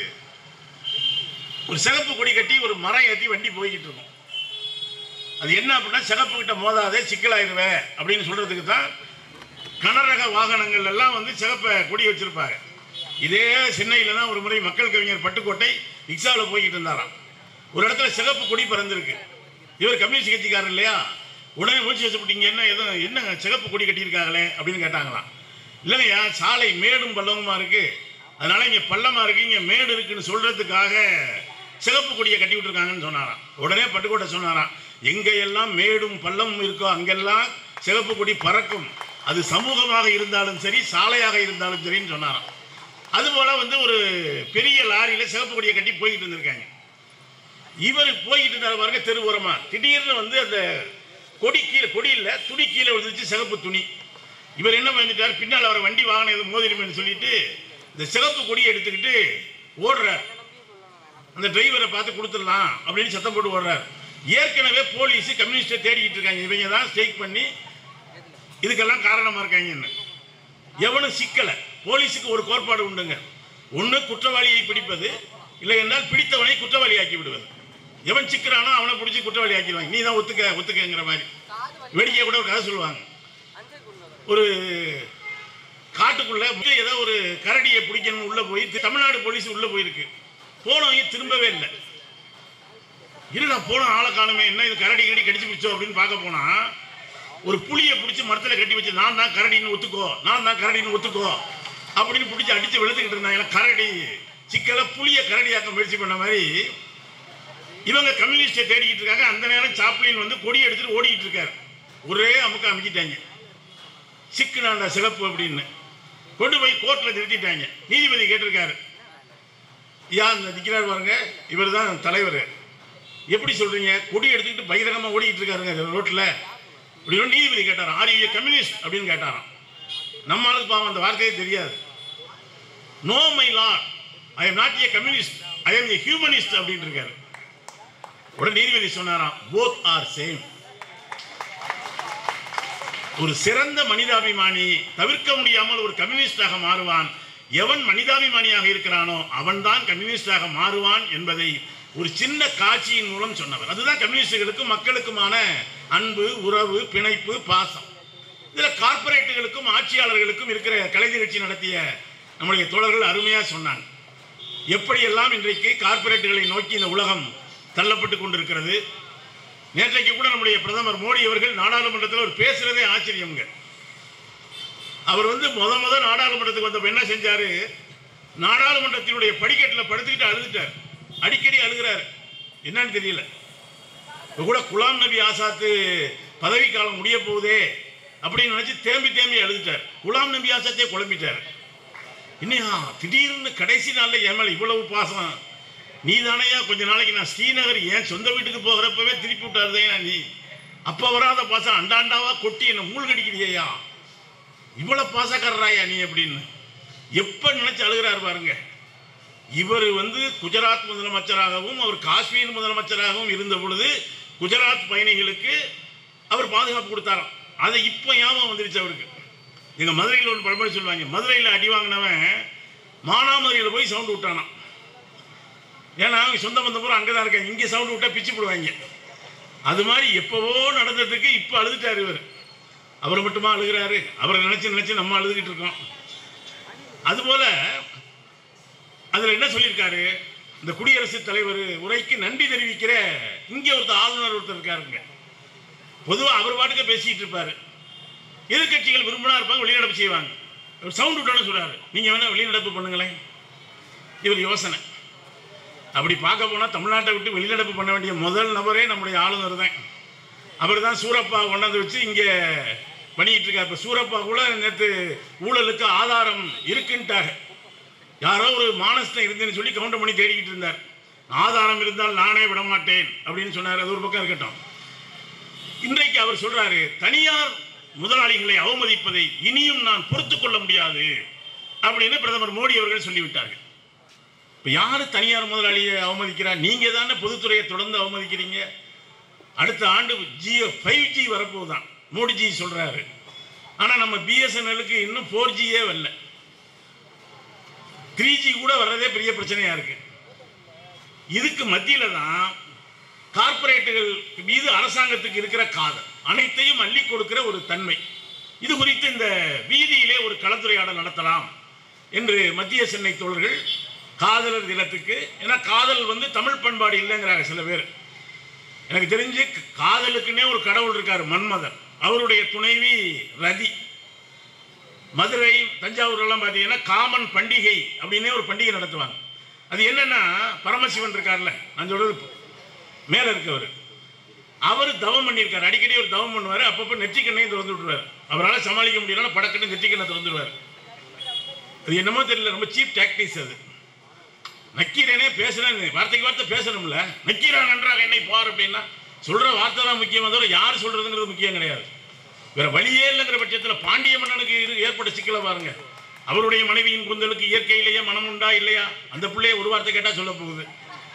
ஒரு சிகப்பு கொடி கட்டி ஒரு மரம் ஏற்றி வண்டி போய்கிட்டு இருக்கும் அது என்ன அப்படின்னா சிகப்பு கிட்ட மோதாதே சிக்கலாயிருவே அப்படின்னு சொல்றதுக்கு தான் கனரக வாகனங்கள் எல்லாம் வந்து சிகப்பை கொடி வச்சிருப்பாங்க இதே சென்னையில் தான் ஒரு முறை மக்கள் கவிஞர் பட்டுக்கோட்டை ரிக்ஷாவில் போய்கிட்டு இருந்தாராம் ஒரு இடத்துல சிகப்பு கொடி பறந்துருக்கு இவர் கம்யூனிஸ்ட் கட்சிக்காரர் இல்லையா உடனே முடிச்சு வச்சுப்பட்டீங்க என்ன எதுவும் என்ன சிகப்பு கொடி கட்டியிருக்காங்களே அப்படின்னு கேட்டாங்களாம் இல்லைங்கய்யா சாலை மேடும் பள்ளமுமா இருக்கு அதனால இங்கே பள்ளமா இருக்கு இங்கே மேடு இருக்குன்னு சொல்றதுக்காக சிகப்பு கொடியை கட்டி விட்டுருக்காங்கன்னு சொன்னாராம் உடனே பட்டுக்கோட்டை சொன்னாராம் எங்கெல்லாம் மேடும் பள்ளமும் இருக்கோ அங்கெல்லாம் சிகப்பு கொடி பறக்கும் அது சமூகமாக இருந்தாலும் சரி சாலையாக இருந்தாலும் சரின்னு சொன்னாராம் அதுபோல வந்து ஒரு பெரிய லாரியில சிகப்பு கொடியை கட்டி போய்கிட்டு இருந்திருக்காங்க இவர் போய்கிட்டு இருந்தார் பாருங்க தெருவோரமா திடீர்னு வந்து அந்த கொடி கீழே கொடி இல்ல துணி கீழே விழுந்துச்சு சிகப்பு துணி இவர் என்ன பண்ணிட்டார் பின்னால் அவர் வண்டி வாகனம் எதுவும் மோதிருமேன்னு சொல்லிட்டு இந்த சிகப்பு கொடியை எடுத்துக்கிட்டு ஓடுறார் அந்த டிரைவரை பார்த்து கொடுத்துடலாம் அப்படின்னு சத்தம் போட்டு ஓடுறார் ஏற்கனவே போலீஸ் கம்யூனிஸ்டை தேடிக்கிட்டு இருக்காங்க இவங்க தான் ஸ்ட்ரைக் பண்ணி இதுக்கெல்லாம் காரணமா இருக்காங்கன்னு எவனும் சிக்கல போலீஸுக்கு ஒரு கோட்பாடு உண்டுங்க ஒன்று குற்றவாளியை பிடிப்பது இல்லை என்றால் பிடித்தவனை குற்றவாளி ஆக்கி விடுவது எவன் சிக்கிறானோ அவனை பிடிச்சி குற்றவாளி ஆக்கிடுவாங்க நீ தான் ஒத்துக்க ஒத்துக்கங்கிற மாதிரி வேடிக்கை கூட ஒரு கதை சொல்லுவாங்க ஒரு காட்டுக்குள்ள முதல்ல ஏதோ ஒரு கரடியை பிடிக்கணும் உள்ள போய் தமிழ்நாடு போலீஸ் உள்ள போயிருக்கு போனவங்க திரும்பவே இல்லை இருடா போன ஆளை காணுமே என்ன இது கரடி கரடி கடிச்சு பிடிச்சோம் அப்படின்னு பார்க்க போனா ஒரு புளியை பிடிச்சி மரத்தில் கட்டி வச்சு நான் தான் கரடின்னு ஒத்துக்கோ நான் தான் கரடின்னு ஒத்துக்கோ அப்படின்னு பிடிச்சி அடிச்சு வெளுத்துக்கிட்டு இருந்தாங்க கரடி சிக்கல புளிய கரடியாக்க முயற்சி பண்ண மாதிரி இவங்க கம்யூனிஸ்டை தேடிக்கிட்டு இருக்காங்க அந்த நேரம் சாப்ளின் வந்து கொடி எடுத்துட்டு ஓடிக்கிட்டு இருக்காரு ஒரே அமுக்க அமைக்கிட்டாங்க சிக்குனாண்டா சிகப்பு அப்படின்னு கொண்டு போய் கோர்ட்டில் நிறுத்திட்டாங்க நீதிபதி கேட்டிருக்காரு யா இந்த நிற்கிறார் பாருங்க இவர் தான் தலைவர் எப்படி சொல்றீங்க கொடி எடுத்துக்கிட்டு பகிரங்கமாக ஓடிக்கிட்டு இருக்காருங்க ரோட்டில் அப்படின்னு நீதிபதி கேட்டாராம் ஆர் யூ கம்யூனிஸ்ட் அப்படின்னு கேட்டாராம் நம்ம ஆளுக்கு பாவம் அந்த வார்த்தையே தெரியாது no my lord I am not a communist I am a humanist அப்படின்னு இருக்காரு உடனே நீதிபதி சொன்னாராம் போத் ஆர் சேம் ஒரு சிறந்த மனிதாபிமானி தவிர்க்க முடியாமல் ஒரு கம்யூனிஸ்டாக மாறுவான் எவன் மனிதாபிமானியாக இருக்கிறானோ அவன்தான் கம்யூனிஸ்டாக மாறுவான் என்பதை ஒரு சின்ன காட்சியின் மூலம் சொன்னவர் அதுதான் கம்யூனிஸ்டுகளுக்கும் மக்களுக்குமான அன்பு உறவு பிணைப்பு பாசம் இதில் கார்ப்பரேட்டுகளுக்கும் ஆட்சியாளர்களுக்கும் இருக்கிற கலை நிகழ்ச்சி நடத்திய நம்முடைய தோழர்கள் அருமையாக சொன்னாங்க எப்படியெல்லாம் இன்றைக்கு கார்ப்பரேட்டுகளை நோக்கி இந்த உலகம் தள்ளப்பட்டு கொண்டிருக்கிறது நேற்றைக்கு கூட நம்முடைய பிரதமர் மோடி அவர்கள் நாடாளுமன்றத்தில் அவர் பேசுறதே ஆச்சரியம்ங்க அவர் வந்து முத முத நாடாளுமன்றத்துக்கு வந்தப்ப என்ன செஞ்சாரு நாடாளுமன்றத்தினுடைய படிக்கட்டில் படுத்துக்கிட்டு அழுதுட்டார் அடிக்கடி அழுகிறார் என்னன்னு தெரியல இப்ப கூட குலாம் நபி ஆசாத்து பதவி காலம் முடிய போகுதே அப்படின்னு நினைச்சு தேம்பி தேம்பி அழுதுட்டார் குலாம் நபி ஆசாத்தே குழம்பிட்டார் என்னையா திடீர்னு கடைசி நாள்ல என் மேல இவ்வளவு பாசம் நீ தானையா கொஞ்ச நாளைக்கு நான் ஸ்ரீநகர் ஏன் சொந்த வீட்டுக்கு போகிறப்பவே திருப்பி விட்டாருதையா நீ அப்ப வராத பாசம் அண்டாண்டாவா கொட்டி என்ன மூழ்கடிக்கிறியா இவ்வளவு பாசக்காரராயா நீ அப்படின்னு எப்ப நினைச்சு அழுகிறாரு பாருங்க இவர் வந்து குஜராத் முதலமைச்சராகவும் அவர் காஷ்மீர் முதலமைச்சராகவும் இருந்த பொழுது குஜராத் பயணிகளுக்கு அவர் பாதுகாப்பு கொடுத்தாராம் அதை இப்போ ஞாபகம் வந்துருச்சு அவருக்கு எங்க மதுரையில் ஒன்று பழமொழி சொல்லுவாங்க மதுரையில் அடி வாங்கினவன் மானாமதுரையில் போய் சவுண்டு விட்டானாம் ஏன்னா அவங்க சொந்த பந்தம் பூரா அங்கே தான் இருக்காங்க இங்கே சவுண்டு விட்டா பிச்சு போடுவாங்க அது மாதிரி எப்போவோ நடந்ததுக்கு இப்போ அழுதுட்டார் இவர் அவர் மட்டுமா அழுகிறாரு அவரை நினச்சி நினச்சி நம்ம அழுதுகிட்டு இருக்கோம் அதுபோல் அதில் என்ன சொல்லியிருக்காரு இந்த குடியரசுத் தலைவர் உரைக்கு நன்றி தெரிவிக்கிற இங்கே ஒருத்தர் ஆளுநர் ஒருத்தர் இருக்காருங்க பொதுவாக அவர் பாட்டுக்கு பேசிக்கிட்டு இருப்பார் எதிர்க்கட்சிகள் விரும்பினா இருப்பாங்க வெளிநடப்பு செய்வாங்க சவுண்ட் விட்டோன்னு சொல்றாரு நீங்கள் வேணால் வெளிநடப்பு பண்ணுங்களேன் இவர் யோசனை அப்படி பார்க்க போனால் தமிழ்நாட்டை விட்டு வெளிநடப்பு பண்ண வேண்டிய முதல் நபரே நம்முடைய ஆளுநர் தான் அவர் தான் சூரப்பா கொண்டாந்து வச்சு இங்கே பண்ணிக்கிட்டு இருக்கார் இப்போ சூரப்பா கூட நேற்று ஊழலுக்கு ஆதாரம் இருக்குன்ட்டாங்க யாரோ ஒரு மானஸ்தம் இருந்துன்னு சொல்லி கவுண்டர் பண்ணி தேடிக்கிட்டு இருந்தார் ஆதாரம் இருந்தால் நானே விட மாட்டேன் அப்படின்னு சொன்னார் அது ஒரு பக்கம் இருக்கட்டும் இன்றைக்கு அவர் சொல்றாரு தனியார் முதலாளிகளை அவமதிப்பதை இனியும் நான் பொறுத்து கொள்ள முடியாது அப்படின்னு பிரதமர் மோடி அவர்கள் சொல்லிவிட்டார்கள் இப்போ யார் தனியார் முதலாளியை அவமதிக்கிறார் நீங்க தானே பொதுத்துறையை தொடர்ந்து அவமதிக்கிறீங்க அடுத்த ஆண்டு ஜியோ ஃபைவ் ஜி வரப்போகுதான் மோடிஜி சொல்றாரு ஆனால் நம்ம பிஎஸ்என்எலுக்கு இன்னும் ஃபோர் ஜியே வரல த்ரீ ஜி கூட வர்றதே பெரிய பிரச்சனையா இருக்கு இதுக்கு மத்தியில தான் கார்ப்பரேட்டுகள் மீது அரசாங்கத்துக்கு இருக்கிற காதல் அனைத்தையும் அள்ளி கொடுக்கிற ஒரு தன்மை இது குறித்து இந்த வீதியிலே ஒரு கலந்துரையாடல் நடத்தலாம் என்று மத்திய சென்னை தோழர்கள் காதலர் தினத்துக்கு ஏன்னா காதல் வந்து தமிழ் பண்பாடு இல்லைங்கிறாங்க சில பேர் எனக்கு தெரிஞ்சு காதலுக்குன்னே ஒரு கடவுள் இருக்கார் மன்மதன் அவருடைய துணைவி ரதி மதுரை தஞ்சாவூர் எல்லாம் பார்த்தீங்கன்னா காமன் பண்டிகை அப்படின்னே ஒரு பண்டிகை நடத்துவாங்க அது என்னன்னா பரமசிவன் இருக்கார்ல நான் சொல்றது மேலே இருக்கவர் அவர் தவம் பண்ணியிருக்காரு அடிக்கடி ஒரு தவம் பண்ணுவார் அப்பப்போ நெற்றிக்கண்ணையும் திறந்து விட்டுருவார் அவரால் சமாளிக்க முடியலன்னா படக்கன்னு நெற்றிக்கண்ணை திறந்துடுவார் அது என்னமோ தெரியல ரொம்ப சீப் டாக்டிக்ஸ் அது நக்கீரனே பேசுறேன் வார்த்தைக்கு வார்த்தை பேசணும்ல நக்கீரன் நன்றாக என்னை பார் அப்படின்னா சொல்ற வார்த்தை தான் முக்கியமாக தவிர யார் சொல்றதுங்கிறது முக்கியம் கிடையாது வேற வழியே இல்லைங்கிற பட்சத்தில் பாண்டிய மன்னனுக்கு இரு- ஏற்பட்ட சிக்கலை பாருங்க அவருடைய மனைவியின் குந்தலுக்கு இயற்கையிலேயே மனம் உண்டா இல்லையா அந்த பிள்ளைய ஒரு வார்த்தை கேட்டால் சொல்ல போகுது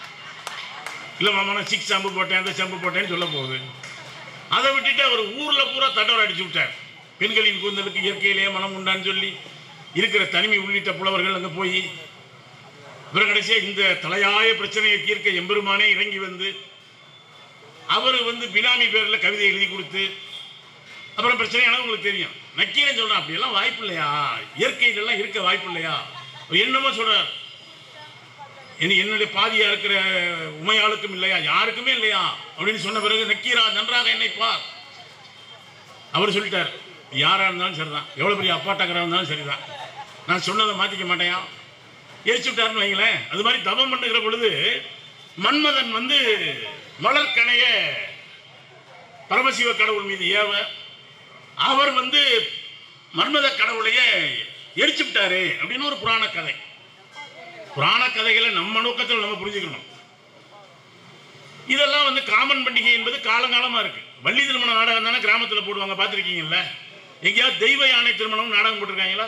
இல்லை மாமா நான் சிக்ஸ் ஷாம்பு போட்டேன் அந்த ஷாம்பு போட்டேன்னு சொல்ல போகுது அதை விட்டுட்டு அவர் ஊரில் பூரா தட்டவர் அடிச்சு விட்டார் பெண்களின் கூந்தலுக்கு இயற்கையிலேயே மனம் உண்டான்னு சொல்லி இருக்கிற தனிமை உள்ளிட்ட புலவர்கள் அங்கே போய் இவர் கடைசியாக இந்த தலையாய பிரச்சனையை தீர்க்க எம்பெருமானே இறங்கி வந்து அவர் வந்து பினாமி பேரில் கவிதை எழுதி கொடுத்து அப்புறம் பிரச்சனையான உங்களுக்கு தெரியும் நக்கீரன் சொல்றான் அப்படியெல்லாம் வாய்ப்பு இல்லையா இயற்கைகள்லாம் இருக்க வாய்ப்பு இல்லையா அவர் என்னமோ சொல்றார் இனி என்னுடைய பாதியா இருக்கிற உமையாளுக்கும் இல்லையா யாருக்குமே இல்லையா அப்படின்னு சொன்ன பிறகு நக்கீரா நன்றாக என்னை பார் அவர் சொல்லிட்டார் யாரா இருந்தாலும் சரிதான் எவ்வளவு பெரிய அப்பாட்டக்கரா இருந்தாலும் சரிதான் நான் சொன்னதை மாத்திக்க மாட்டேன் எரிச்சு விட்டாருன்னு வைங்களேன் அது மாதிரி தவம் பண்ணுகிற பொழுது மன்மதன் வந்து மலர்கணைய பரமசிவ கடவுள் மீது ஏவ அவர் வந்து மன்மத கடவுளையே எரிச்சு விட்டாரு அப்படின்னு ஒரு புராண கதை புராண கதைகளை நம்ம நோக்கத்தில் நம்ம புரிஞ்சுக்கணும் இதெல்லாம் வந்து காமன் பண்டிகை என்பது காலங்காலமா இருக்கு வள்ளி திருமண நாடகம் தானே கிராமத்தில் போடுவாங்க பார்த்துருக்கீங்கல்ல எங்கேயாவது தெய்வ யானை திருமணம் நாடகம் போட்டிருக்காங்களா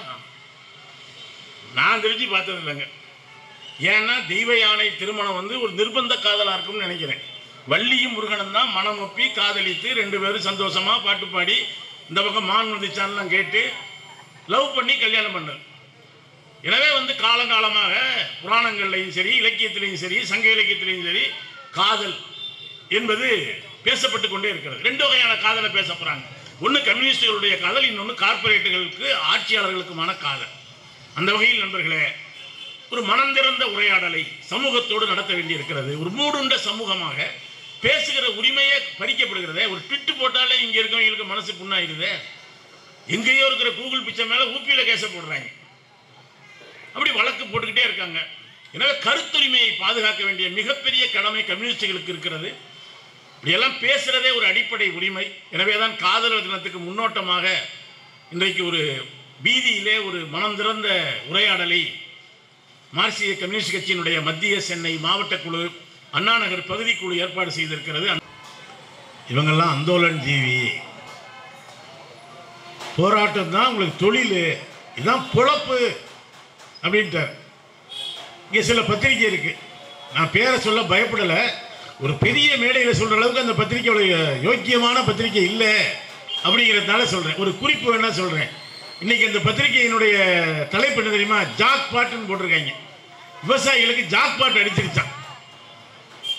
நான் தெரிஞ்சு பார்த்தது இல்லைங்க ஏன்னா தெய்வ யானை திருமணம் வந்து ஒரு நிர்பந்த காதலாக இருக்கும்னு நினைக்கிறேன் வள்ளியும் முருகனும் தான் மனம் ஒப்பி காதலித்து ரெண்டு பேரும் சந்தோஷமா பாட்டு பாடி இந்த பக்கம் மான் வந்துச்சான்லாம் கேட்டு லவ் பண்ணி கல்யாணம் பண்ணது எனவே வந்து காலங்காலமாக புராணங்கள்லையும் சரி இலக்கியத்திலையும் சரி சங்க இலக்கியத்திலையும் சரி காதல் என்பது பேசப்பட்டு கொண்டே இருக்கிறது ரெண்டு வகையான காதலை பேச போறாங்க ஒன்று கம்யூனிஸ்டுகளுடைய காதல் இன்னொன்று கார்ப்பரேட்டுகளுக்கு ஆட்சியாளர்களுக்குமான காதல் அந்த வகையில் நண்பர்களே ஒரு மனம் திறந்த உரையாடலை சமூகத்தோடு நடத்த வேண்டியிருக்கிறது ஒரு மூடுண்ட சமூகமாக பேசுகிற உரிமையே பறிக்கப்படுகிறதே ஒரு ட்விட்டு போட்டாலே இங்கே இருக்கவங்களுக்கு மனசு புண்ணாயிருதே எங்கேயோ இருக்கிற கூகுள் பிச்சை மேலே ஊப்பியில் கேச போடுறாங்க அப்படி வழக்கு போட்டுக்கிட்டே இருக்காங்க எனவே கருத்துரிமையை பாதுகாக்க வேண்டிய மிகப்பெரிய கடமை கம்யூனிஸ்டுகளுக்கு இருக்கிறது இப்படியெல்லாம் பேசுறதே ஒரு அடிப்படை உரிமை எனவே தான் காதலர் தினத்துக்கு முன்னோட்டமாக இன்றைக்கு ஒரு வீதியிலே ஒரு மனம் திறந்த உரையாடலை மார்க்சிய கம்யூனிஸ்ட் கட்சியினுடைய மத்திய சென்னை மாவட்ட குழு அண்ணா நகர் பகுதி குழு ஏற்பாடு செய்திருக்கிறது இவங்கெல்லாம் அந்தோலன் ஜீவி போராட்டம் தான் உங்களுக்கு தொழில் இதுதான் பொழப்பு அப்படின்ட்டார் இங்கே சில பத்திரிக்கை இருக்கு நான் பேரை சொல்ல பயப்படலை ஒரு பெரிய மேடையில் சொல்கிற அளவுக்கு அந்த பத்திரிக்கையோட யோக்கியமான பத்திரிக்கை இல்லை அப்படிங்கிறதுனால சொல்கிறேன் ஒரு குறிப்பு வேணா சொல்கிறேன் இன்னைக்கு அந்த பத்திரிகையினுடைய தலைப்பு என்ன தெரியுமா ஜாக் பாட்டுன்னு போட்டிருக்காங்க விவசாயிகளுக்கு ஜாக் பாட்டு அடிச்சிருச்சான்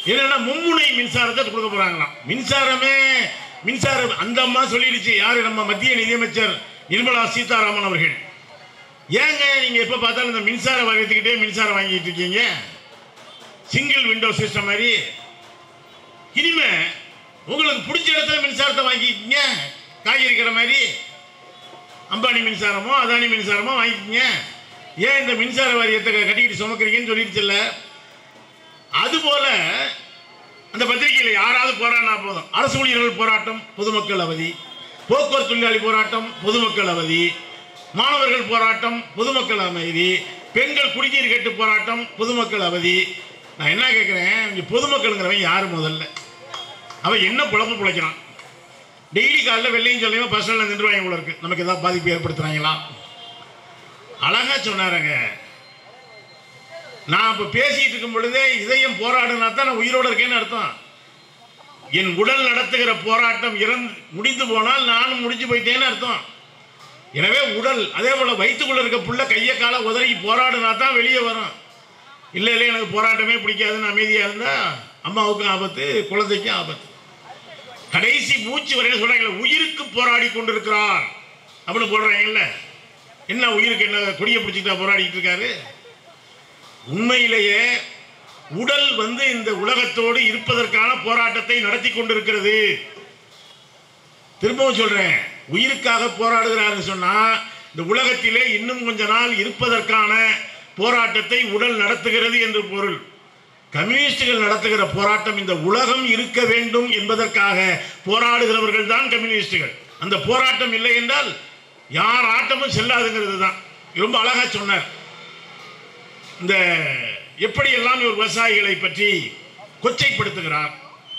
என்னன்னா மும்முனை மின்சாரத்தை கொடுக்க போறாங்களாம் மின்சாரமே மின்சாரம் அந்த அம்மா சொல்லிடுச்சு யாரு நம்ம மத்திய நிதியமைச்சர் நிர்மலா சீதாராமன் அவர்கள் ஏங்க நீங்க எப்ப பார்த்தாலும் இந்த மின்சார வாரியத்துக்கிட்டே மின்சாரம் வாங்கிட்டு இருக்கீங்க சிங்கிள் விண்டோ சிஸ்டம் மாதிரி இனிமே உங்களுக்கு பிடிச்ச இடத்துல மின்சாரத்தை வாங்கிக்கிங்க காய்கறி கடை மாதிரி அம்பானி மின்சாரமோ அதானி மின்சாரமோ வாங்கிக்கங்க ஏன் இந்த மின்சார வாரியத்தை கட்டிக்கிட்டு சுமக்கிறீங்கன்னு சொல்லிடுச்சுல்ல அதுபோல அந்த பத்திரிகையில் யாராவது போராடினா போதும் அரசு ஊழியர்கள் போராட்டம் பொதுமக்கள் அவதி போக்குவரத்து தொழிலாளி போராட்டம் பொதுமக்கள் அவதி மாணவர்கள் போராட்டம் பொதுமக்கள் அமைதி பெண்கள் குடிநீர் கேட்டு போராட்டம் பொதுமக்கள் அவதி நான் என்ன கேட்குறேன் இங்கே பொதுமக்கள்ங்கிறவன் யார் முதல்ல அவன் என்ன பிழப்பு பிழைக்கிறான் டெய்லி காலைல வெள்ளையும் சொல்லியும் பஸ் ஸ்டாண்டில் நின்றுவாங்க போல இருக்கு நமக்கு ஏதாவது பாதிப்பு ஏற்படுத்துறாங்களா அழகா சொன்னாருங்க நான் இப்போ பேசிட்டு இருக்கும் பொழுதே இதயம் போராடுனா தான் நான் உயிரோட இருக்கேன்னு அர்த்தம் என் உடல் நடத்துகிற போராட்டம் இறந்து முடிந்து போனால் நானும் முடிஞ்சு போயிட்டேன்னு அர்த்தம் எனவே உடல் அதே போல வயிற்றுக்குள்ள இருக்க புள்ள கையை காலை உதறி போராடுனா தான் வெளியே வரும் இல்லை இல்லை எனக்கு போராட்டமே பிடிக்காதுன்னு அமைதியாக இருந்தா அம்மாவுக்கும் ஆபத்து குழந்தைக்கும் ஆபத்து கடைசி மூச்சு வரையில சொல்றாங்கல்ல உயிருக்கு போராடி கொண்டிருக்கிறார் அப்படின்னு போடுறாங்கல்ல என்ன உயிருக்கு என்ன கொடியை பிடிச்சிக்கிட்டா போராடிட்டு இருக்காரு உண்மையிலேயே உடல் வந்து இந்த உலகத்தோடு இருப்பதற்கான போராட்டத்தை நடத்தி கொண்டிருக்கிறது திரும்பவும் சொல்றேன் உயிருக்காக போராடுகிறாருன்னு சொன்னா இந்த உலகத்திலே இன்னும் கொஞ்ச நாள் இருப்பதற்கான போராட்டத்தை உடல் நடத்துகிறது என்று பொருள் கம்யூனிஸ்டுகள் நடத்துகிற போராட்டம் இந்த உலகம் இருக்க வேண்டும் என்பதற்காக போராடுகிறவர்கள் தான் கம்யூனிஸ்டுகள் அந்த போராட்டம் இல்லை என்றால் யார் ஆட்டமும் செல்லாதுங்கிறது தான் ரொம்ப அழகா சொன்னார் இந்த எப்படியெல்லாம் இவர் விவசாயிகளை பற்றி கொச்சைப்படுத்துகிறார்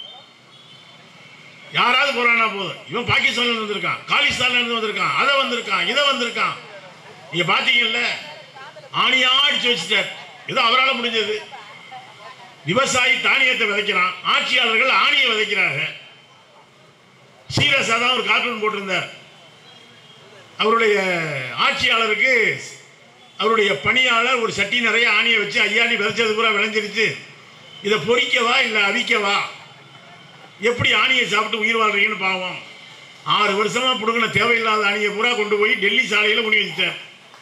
யாராவது போறானா போதும் இவன் பாகிஸ்தான்ல இருந்து வந்திருக்கான் காலிஸ்தான்ல இருந்து வந்திருக்கான் அதை வந்திருக்கான் இதை வந்திருக்கான் நீங்க பாத்தீங்கல்ல ஆணியா அடிச்சு வச்சுட்டார் ஏதோ அவரால் முடிஞ்சது விவசாயி தானியத்தை விதைக்கிறான் ஆட்சியாளர்கள் ஆணியை விதைக்கிறாங்க சீரியஸாக தான் ஒரு கார்ட்டூன் போட்டிருந்தார் அவருடைய ஆட்சியாளருக்கு அவருடைய பணியாளர் ஒரு சட்டி நிறைய ஆணியை வச்சு ஐயாணி விதைச்சது பூரா விளைஞ்சிருச்சு இதை பொறிக்கவா இல்லை அவிக்கவா எப்படி ஆணியை சாப்பிட்டு உயிர் வாழ்றீங்கன்னு பாவம் ஆறு வருஷமா பிடுங்கின தேவையில்லாத ஆணியை பூரா கொண்டு போய் டெல்லி சாலையில் கொண்டு வச்சுட்டேன்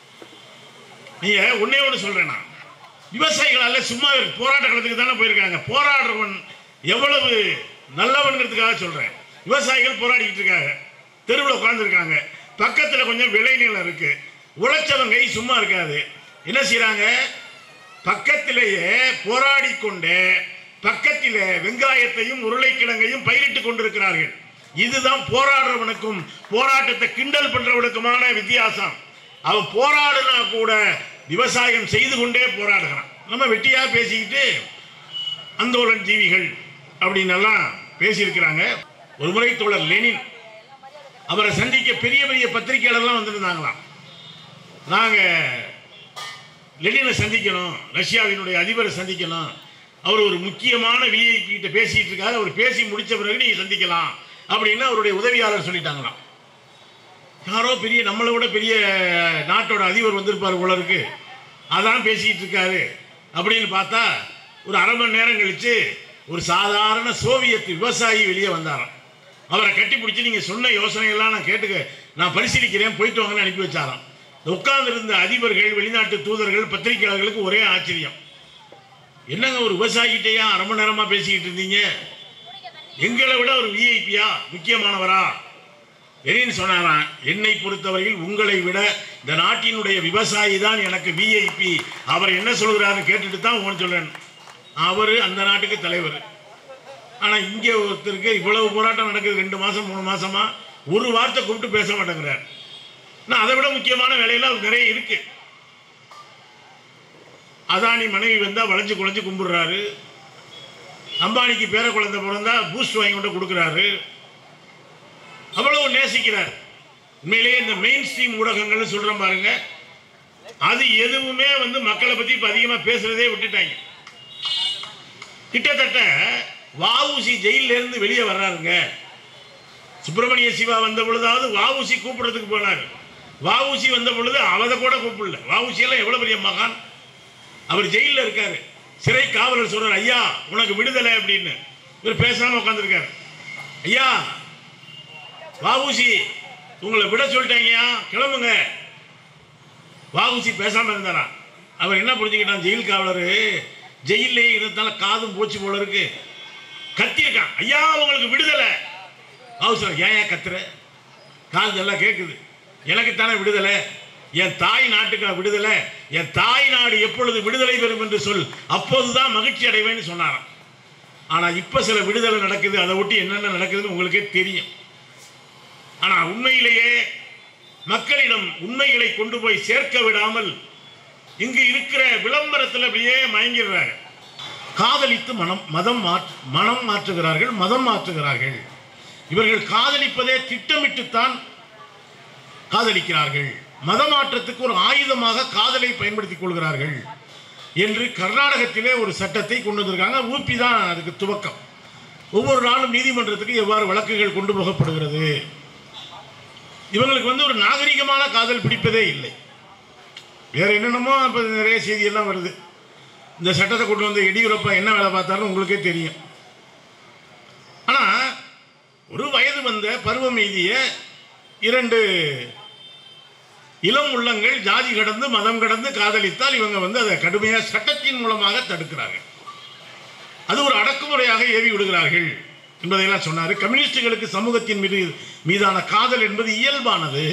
நீங்க ஒன்னே ஒன்று சொல்றேன் நான் விவசாயிகளால சும்மா போராட்ட களத்துக்கு தானே போயிருக்காங்க போராடுறவன் எவ்வளவு நல்லவன்கிறதுக்காக சொல்றேன் விவசாயிகள் போராடிக்கிட்டு இருக்காங்க தெருவில் உட்காந்துருக்காங்க பக்கத்தில் கொஞ்சம் விளைநிலம் இருக்கு உழைச்சவன் கை சும்மா இருக்காது என்ன செய்றாங்க பக்கத்திலேயே போராடி கொண்டு பக்கத்தில் வெங்காயத்தையும் உருளைக்கிழங்கையும் பயிரிட்டு கொண்டிருக்கிறார்கள் இதுதான் போராடுறவனுக்கும் போராட்டத்தை கிண்டல் பண்றவனுக்குமான வித்தியாசம் அவன் போராடுனா கூட விவசாயம் செய்து கொண்டே போராடுகிறான் நம்ம வெட்டியா பேசிக்கிட்டு அந்தோலன் ஜீவிகள் அப்படின்னு எல்லாம் பேசியிருக்கிறாங்க ஒரு முறை தோழர் லெனின் அவரை சந்திக்க பெரிய பெரிய பத்திரிகையாளர்லாம் வந்திருந்தாங்களாம் நாங்கள் லெனினை சந்திக்கணும் ரஷ்யாவினுடைய அதிபரை சந்திக்கணும் அவர் ஒரு முக்கியமான விஐபி கிட்ட பேசிட்டு இருக்காரு அவர் பேசி முடிச்ச பிறகு நீங்க சந்திக்கலாம் அப்படின்னு அவருடைய உதவியாளர் சொல்லிட்டாங்களாம் யாரோ பெரிய நம்மளை விட பெரிய நாட்டோட அதிபர் வந்திருப்பார் போல இருக்கு அதான் பேசிட்டு இருக்காரு அப்படின்னு பார்த்தா ஒரு அரை மணி நேரம் கழிச்சு ஒரு சாதாரண சோவியத் விவசாயி வெளியே வந்தாராம் அவரை கட்டி பிடிச்சி நீங்கள் சொன்ன யோசனைகள்லாம் நான் கேட்டுக்க நான் பரிசீலிக்கிறேன் போயிட்டு வாங்கன்னு அனுப்பி வச்சாராம் உட்கார்ந்திருந்த அதிபர்கள் வெளிநாட்டு தூதர்கள் பத்திரிகையாளர்களுக்கு ஒரே ஆச்சரியம் என்னங்க ஒரு விவசாயிகிட்டேயா அரை மணி நேரமா பேசிக்கிட்டு இருந்தீங்க எங்களை விட ஒரு விஐபியா முக்கியமானவரா என்னன்னு சொன்னாராம் என்னை பொறுத்தவரையில் உங்களை விட இந்த நாட்டினுடைய விவசாயி தான் எனக்கு விஐபி அவர் என்ன சொல்கிறாருன்னு கேட்டுட்டு தான் உங்களுக்கு சொல்றேன் அவர் அந்த நாட்டுக்கு தலைவர் ஆனா இங்க ஒருத்தருக்கு இவ்வளவு போராட்டம் நடக்குது ரெண்டு மாசம் மூணு மாசமா ஒரு வார்த்தை கூப்பிட்டு பேச மாட்டேங்கிறார் நான் அதை விட முக்கியமான வேலையெல்லாம் அவருக்கு நிறைய இருக்கு அதானி மனைவி வந்தா வளைஞ்சு குழைஞ்சு கும்பிடுறாரு அம்பானிக்கு பேர குழந்தை பிறந்தா பூஸ்ட் வாங்கி கொண்டு கொடுக்குறாரு அவ்வளவு நேசிக்கிறார் உண்மையிலேயே இந்த மெயின் ஸ்ட்ரீம் ஊடகங்கள்னு சொல்றோம் பாருங்க அது எதுவுமே வந்து மக்களை பத்தி இப்ப அதிகமா பேசுறதே விட்டுட்டாங்க கிட்டத்தட்ட வஉசி ஜெயில இருந்து வெளியே வர்றாருங்க சுப்பிரமணிய சிவா வந்த பொழுதாவது வஉசி கூப்பிடுறதுக்கு போனார் வஉசி வந்த பொழுது அவதை கூட கூப்பிடல வஉசி எல்லாம் எவ்வளவு பெரிய மகான் அவர் ஜெயிலில் இருக்காரு சிறை காவலர் சொல்றார் ஐயா உனக்கு விடுதலை அப்படின்னு இவர் பேசாம உட்காந்துருக்காரு ஐயா வாவுசி உங்களை விட சொல்லிட்டேங்கய்யா கிளம்புங்க வாவுசி பேசாம இருந்தாரா அவர் என்ன புரிஞ்சுக்கிட்டான் ஜெயில் காவலர் ஜெயிலே இருந்தால காதும் போச்சு போல இருக்கு கத்தியிருக்கான் ஐயா உங்களுக்கு விடுதலை வாவுசி ஏன் ஏன் கத்துற காது எல்லாம் கேட்குது எனக்கு தானே விடுதலை என் தாய் நாட்டுக்கு விடுதலை என் தாய் நாடு எப்பொழுது விடுதலை பெறும் என்று சொல் அப்போதுதான் மகிழ்ச்சி அடைவேன்னு சொன்னாராம் ஆனால் இப்போ சில விடுதலை நடக்குது அதை ஒட்டி என்னென்ன நடக்குதுன்னு உங்களுக்கே தெரியும் ஆனால் உண்மையிலேயே மக்களிடம் உண்மைகளை கொண்டு போய் சேர்க்க விடாமல் இங்கு இருக்கிற விளம்பரத்தில் அப்படியே மயங்கிடுறாங்க காதலித்து மனம் மதம் மாற்று மனம் மாற்றுகிறார்கள் மதம் மாற்றுகிறார்கள் இவர்கள் காதலிப்பதே திட்டமிட்டுத்தான் காதலிக்கிறார்கள் மதமாற்றத்துக்கு ஒரு ஆயுதமாக காதலை பயன்படுத்திக் கொள்கிறார்கள் என்று கர்நாடகத்திலே ஒரு சட்டத்தை கொண்டு வந்திருக்காங்க ஊபி தான் அதுக்கு துவக்கம் ஒவ்வொரு நாளும் நீதிமன்றத்துக்கு எவ்வாறு வழக்குகள் கொண்டு போகப்படுகிறது இவங்களுக்கு வந்து ஒரு நாகரிகமான காதல் பிடிப்பதே இல்லை வேற என்னென்னமோ இப்போ நிறைய செய்தியெல்லாம் வருது இந்த சட்டத்தை கொண்டு வந்து எடியூரப்பா என்ன வேலை பார்த்தாலும் உங்களுக்கே தெரியும் ஆனால் ஒரு வயது வந்த பருவம் எய்திய இரண்டு இளம் உள்ளங்கள் ஜாதி கடந்து மதம் கடந்து காதலித்தால் இவங்க வந்து அதை கடுமையாக சட்டத்தின் மூலமாக தடுக்கிறார்கள் அது ஒரு அடக்குமுறையாக ஏவி விடுகிறார்கள் என்பதையெல்லாம் சொன்னார் கம்யூனிஸ்டுகளுக்கு சமூகத்தின் மீது மீதான காதல் என்பது இயல்பானது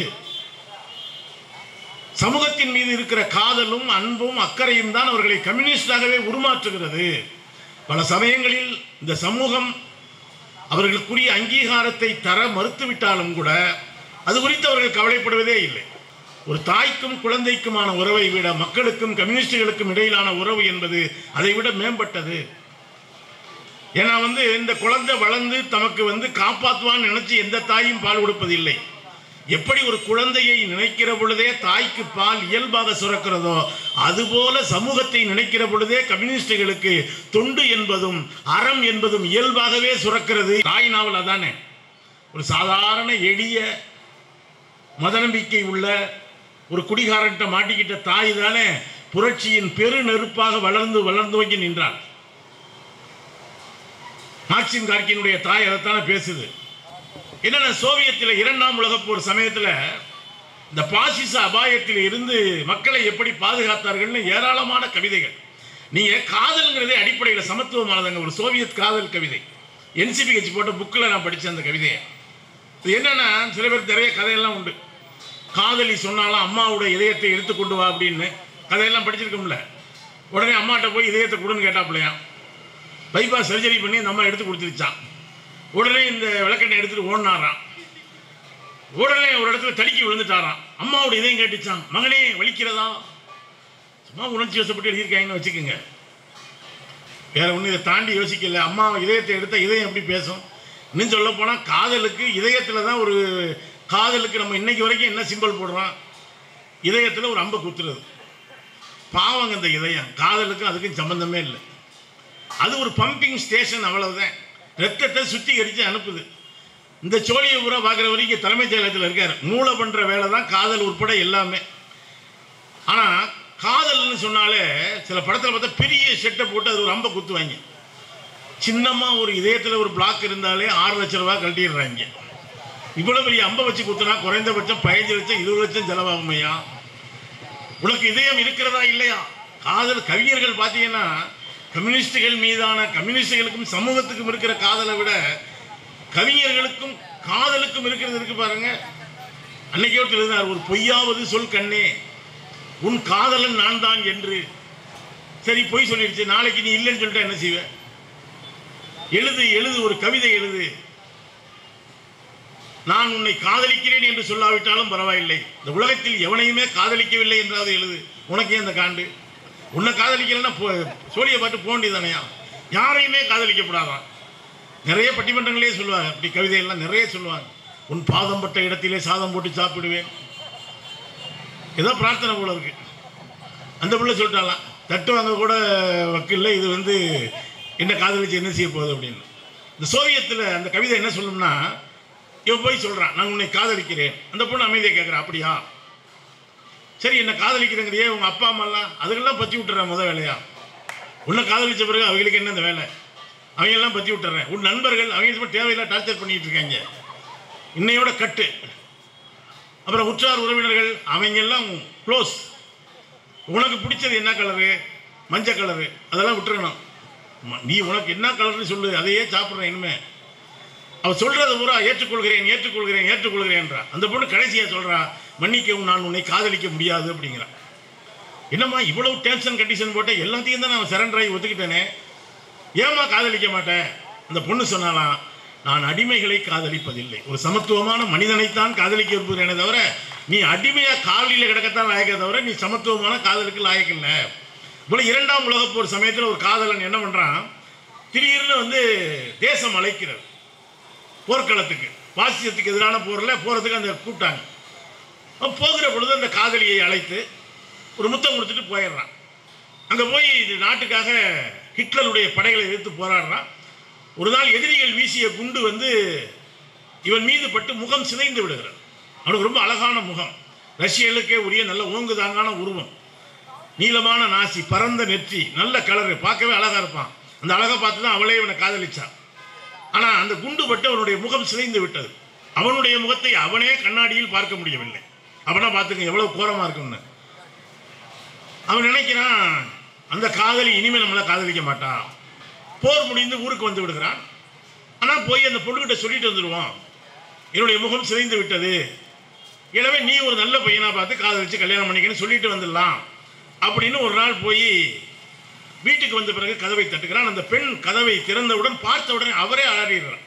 சமூகத்தின் மீது இருக்கிற காதலும் அன்பும் அக்கறையும் தான் அவர்களை கம்யூனிஸ்டாகவே உருமாற்றுகிறது பல சமயங்களில் இந்த சமூகம் அவர்களுக்குரிய அங்கீகாரத்தை தர மறுத்துவிட்டாலும் கூட அது குறித்து அவர்கள் கவலைப்படுவதே இல்லை ஒரு தாய்க்கும் குழந்தைக்குமான உறவை விட மக்களுக்கும் கம்யூனிஸ்டுகளுக்கும் இடையிலான உறவு என்பது அதை விட மேம்பட்டது ஏன்னா வந்து இந்த குழந்தை வளர்ந்து தமக்கு வந்து காப்பாற்றுவான்னு நினைச்சு எந்த தாயும் பால் கொடுப்பதில்லை எப்படி ஒரு குழந்தையை நினைக்கிற பொழுதே தாய்க்கு பால் இயல்பாக சுரக்கிறதோ அதுபோல சமூகத்தை நினைக்கிற பொழுதே கம்யூனிஸ்டுகளுக்கு தொண்டு என்பதும் அறம் என்பதும் இயல்பாகவே சுரக்கிறது தாய் நாவல் அதானே ஒரு சாதாரண எளிய மத நம்பிக்கை உள்ள ஒரு குடிகாரன்ட்ட மாட்டிக்கிட்ட தாய் தானே புரட்சியின் பெரு நெருப்பாக வளர்ந்து வளர்ந்து வாங்கி நின்றாள் மார்க்சிம் கார்கினுடைய தாய் அதைத்தானே பேசுது என்னென்ன சோவியத்தில் இரண்டாம் உலகப் போர் சமயத்தில் இந்த பாசிச அபாயத்தில் இருந்து மக்களை எப்படி பாதுகாத்தார்கள்னு ஏராளமான கவிதைகள் நீங்கள் காதல்ங்கிறதே அடிப்படையில் சமத்துவமானதுங்க ஒரு சோவியத் காதல் கவிதை என்சிபி கட்சி போட்ட புக்கில் நான் படித்தேன் அந்த கவிதையை இது என்னன்னா சில பேர் நிறைய கதையெல்லாம் உண்டு காதலி சொன்னாலும் அம்மாவோட இதயத்தை எடுத்துக்கொண்டு வா அப்படின்னு கதையெல்லாம் படிச்சிருக்கோம்ல உடனே அம்மாட்ட போய் இதயத்தை கொடுன்னு கேட்டாப்பிள்ளையா பைபாஸ் சர்ஜரி பண்ணி அந்த அம்மா எடுத்து கொடுத்துருச்சான் உடனே இந்த விளக்கெண்ணை எடுத்துட்டு ஓடினாராம் உடனே ஒரு இடத்துல தடுக்கி விழுந்துட்டாராம் அம்மாவோட இதயம் கேட்டுச்சான் மகனே வலிக்கிறதா சும்மா உணர்ச்சி வசப்பட்டு எழுதியிருக்காங்கன்னு வச்சுக்கோங்க வேற ஒன்றும் இதை தாண்டி யோசிக்கல அம்மா இதயத்தை எடுத்தால் இதயம் எப்படி பேசும் இன்னும் சொல்ல போனால் காதலுக்கு இதயத்தில் தான் ஒரு காதலுக்கு நம்ம இன்னைக்கு வரைக்கும் என்ன சிம்பிள் போடுறோம் இதயத்தில் ஒரு அம்பை குத்துறது பாவங்க இந்த இதயம் காதலுக்கும் அதுக்கும் சம்பந்தமே இல்லை அது ஒரு பம்பிங் ஸ்டேஷன் அவ்வளவுதான் ரத்தத்தை சுத்திகரித்து அனுப்புது இந்த சோழியை பூரா பார்க்குற வரைக்கும் தலைமைச் செயலகத்தில் இருக்கார் மூளை பண்ணுற வேலை தான் காதல் உட்பட எல்லாமே ஆனால் காதல்னு சொன்னாலே சில படத்தில் பார்த்தா பெரிய செட்டை போட்டு அது ஒரு அம்பை குத்துவாங்க சின்னமாக ஒரு இதயத்தில் ஒரு பிளாக் இருந்தாலே ஆறு லட்ச ரூபா கழட்டிடுறாங்க இவ்வளோ பெரிய அம்பை வச்சு குத்துனா குறைந்தபட்சம் பதினஞ்சு லட்சம் இருபது லட்சம் செலவாகுமையா உனக்கு இதயம் இருக்கிறதா இல்லையா காதல் கவிஞர்கள் பார்த்தீங்கன்னா கம்யூனிஸ்டுகள் மீதான கம்யூனிஸ்டுகளுக்கும் சமூகத்துக்கும் இருக்கிற காதலை விட கவிஞர்களுக்கும் காதலுக்கும் இருக்கிறது இருக்கு பாருங்க அன்னைக்கே ஒருத்தர் எழுதினார் ஒரு பொய்யாவது சொல் கண்ணே உன் காதலன் நான் தான் என்று சரி பொய் சொல்லிடுச்சு நாளைக்கு நீ இல்லைன்னு சொல்லிட்டா என்ன செய்வ எழுது எழுது ஒரு கவிதை எழுது நான் உன்னை காதலிக்கிறேன் என்று சொல்லாவிட்டாலும் பரவாயில்லை இந்த உலகத்தில் எவனையுமே காதலிக்கவில்லை என்றாவது எழுது உனக்கே அந்த காண்டு உன்னை காதலிக்கலைன்னா போ சோழியை பார்த்து போக வேண்டியதானையா யாரையுமே காதலிக்கப்படாதான் நிறைய பட்டிமன்றங்களே சொல்லுவாங்க இப்படி கவிதையெல்லாம் நிறைய சொல்லுவாங்க உன் பாதம் பட்ட இடத்திலே சாதம் போட்டு சாப்பிடுவேன் ஏதோ பிரார்த்தனை போல இருக்கு அந்த பிள்ளை சொல்லிட்டாலாம் தட்டு வாங்க கூட வக்கில்ல இது வந்து என்ன காதலிச்சு என்ன செய்ய போகுது அப்படின்னு இந்த சோவியத்தில் அந்த கவிதை என்ன சொல்லணும்னா இவன் போய் சொல்கிறான் நான் உன்னை காதலிக்கிறேன் அந்த பொண்ணு அமைதியை கேட்குறா அப்படியா சரி என்ன காதலிக்கிறேங்கிறியே உங்கள் அப்பா அம்மாலாம் அதுக்கெல்லாம் பற்றி விட்டுறேன் முத வேலையா உன்னை காதலிச்ச பிறகு அவங்களுக்கு என்ன இந்த வேலை அவங்க எல்லாம் பற்றி விட்டுறேன் உன் நண்பர்கள் அவங்க சும்மா தேவையில்லை டார்ச்சர் பண்ணிட்டு இருக்காங்க இன்னையோட கட்டு அப்புறம் உற்றார் உறவினர்கள் அவங்க எல்லாம் க்ளோஸ் உனக்கு பிடிச்சது என்ன கலரு மஞ்சள் கலரு அதெல்லாம் விட்டுறணும் ம- நீ உனக்கு என்ன கலர்னு சொல்லு அதையே சாப்பிட்றேன் இனிமே அவ சொல்றது பூரா ஏற்றுக்கொள்கிறேன் ஏற்றுக்கொள்கிறேன் ஏற்றுக்கொள்கிறேன்றா அந்த பொண்ணு கடைசியா சொல்றா மன்னிக்கவும் நான் உன்னை காதலிக்க முடியாது அப்படிங்கிறா என்னம்மா இவ்வளவு டேர்ம்ஸ் அண்ட் கண்டிஷன் போட்ட எல்லாத்தையும் தான் நான் சரண்டர் ஆகி ஒத்துக்கிட்டேனே ஏம்மா காதலிக்க மாட்டேன் அந்த பொண்ணு சொன்னாலாம் நான் அடிமைகளை காதலிப்பதில்லை ஒரு சமத்துவமான மனிதனைத்தான் காதலிக்க விரும்புகிறேனே தவிர நீ அடிமையா காலில் கிடக்கத்தான் லாயக்க தவிர நீ சமத்துவமான காதலுக்கு லாயக்கில்லை போல இரண்டாம் உலகப் போர் சமயத்தில் ஒரு காதலன் என்ன பண்றான் திடீர்னு வந்து தேசம் அழைக்கிறது போர்க்களத்துக்கு பாசிசத்துக்கு எதிரான போரில் போகிறதுக்கு அந்த கூப்பிட்டாங்க அவன் போகிற பொழுது அந்த காதலியை அழைத்து ஒரு முத்தம் கொடுத்துட்டு போயிடுறான் அங்கே போய் இது நாட்டுக்காக ஹிட்லருடைய படைகளை எதிர்த்து போராடுறான் ஒரு நாள் எதிரிகள் வீசிய குண்டு வந்து இவன் மீது பட்டு முகம் சிதைந்து விடுகிறது அவனுக்கு ரொம்ப அழகான முகம் ரஷ்யர்களுக்கே உரிய நல்ல ஓங்குதாங்கான உருவம் நீளமான நாசி பரந்த நெற்றி நல்ல கலரு பார்க்கவே அழகா இருப்பான் அந்த அழகை பார்த்து தான் அவளே இவனை காதலிச்சான் ஆனா அந்த குண்டு பட்டு அவனுடைய முகம் சிதைந்து விட்டது அவனுடைய முகத்தை அவனே கண்ணாடியில் பார்க்க முடியவில்லை அவனா பார்த்துக்க எவ்வளவு கோரமா இருக்கும்னு அவன் நினைக்கிறான் அந்த காதலி இனிமே நம்மளை காதலிக்க மாட்டான் போர் முடிந்து ஊருக்கு வந்து விடுகிறான் ஆனா போய் அந்த பொண்ணுகிட்ட சொல்லிட்டு வந்துடுவான் என்னுடைய முகம் சிதைந்து விட்டது எனவே நீ ஒரு நல்ல பையனா பார்த்து காதலிச்சு கல்யாணம் பண்ணிக்கன்னு சொல்லிட்டு வந்துடலாம் அப்படின்னு ஒரு நாள் போய் வீட்டுக்கு வந்த பிறகு கதவை தட்டுகிறான் அந்த பெண் கதவை திறந்தவுடன் பார்த்த உடனே அவரே அலறிடுறான்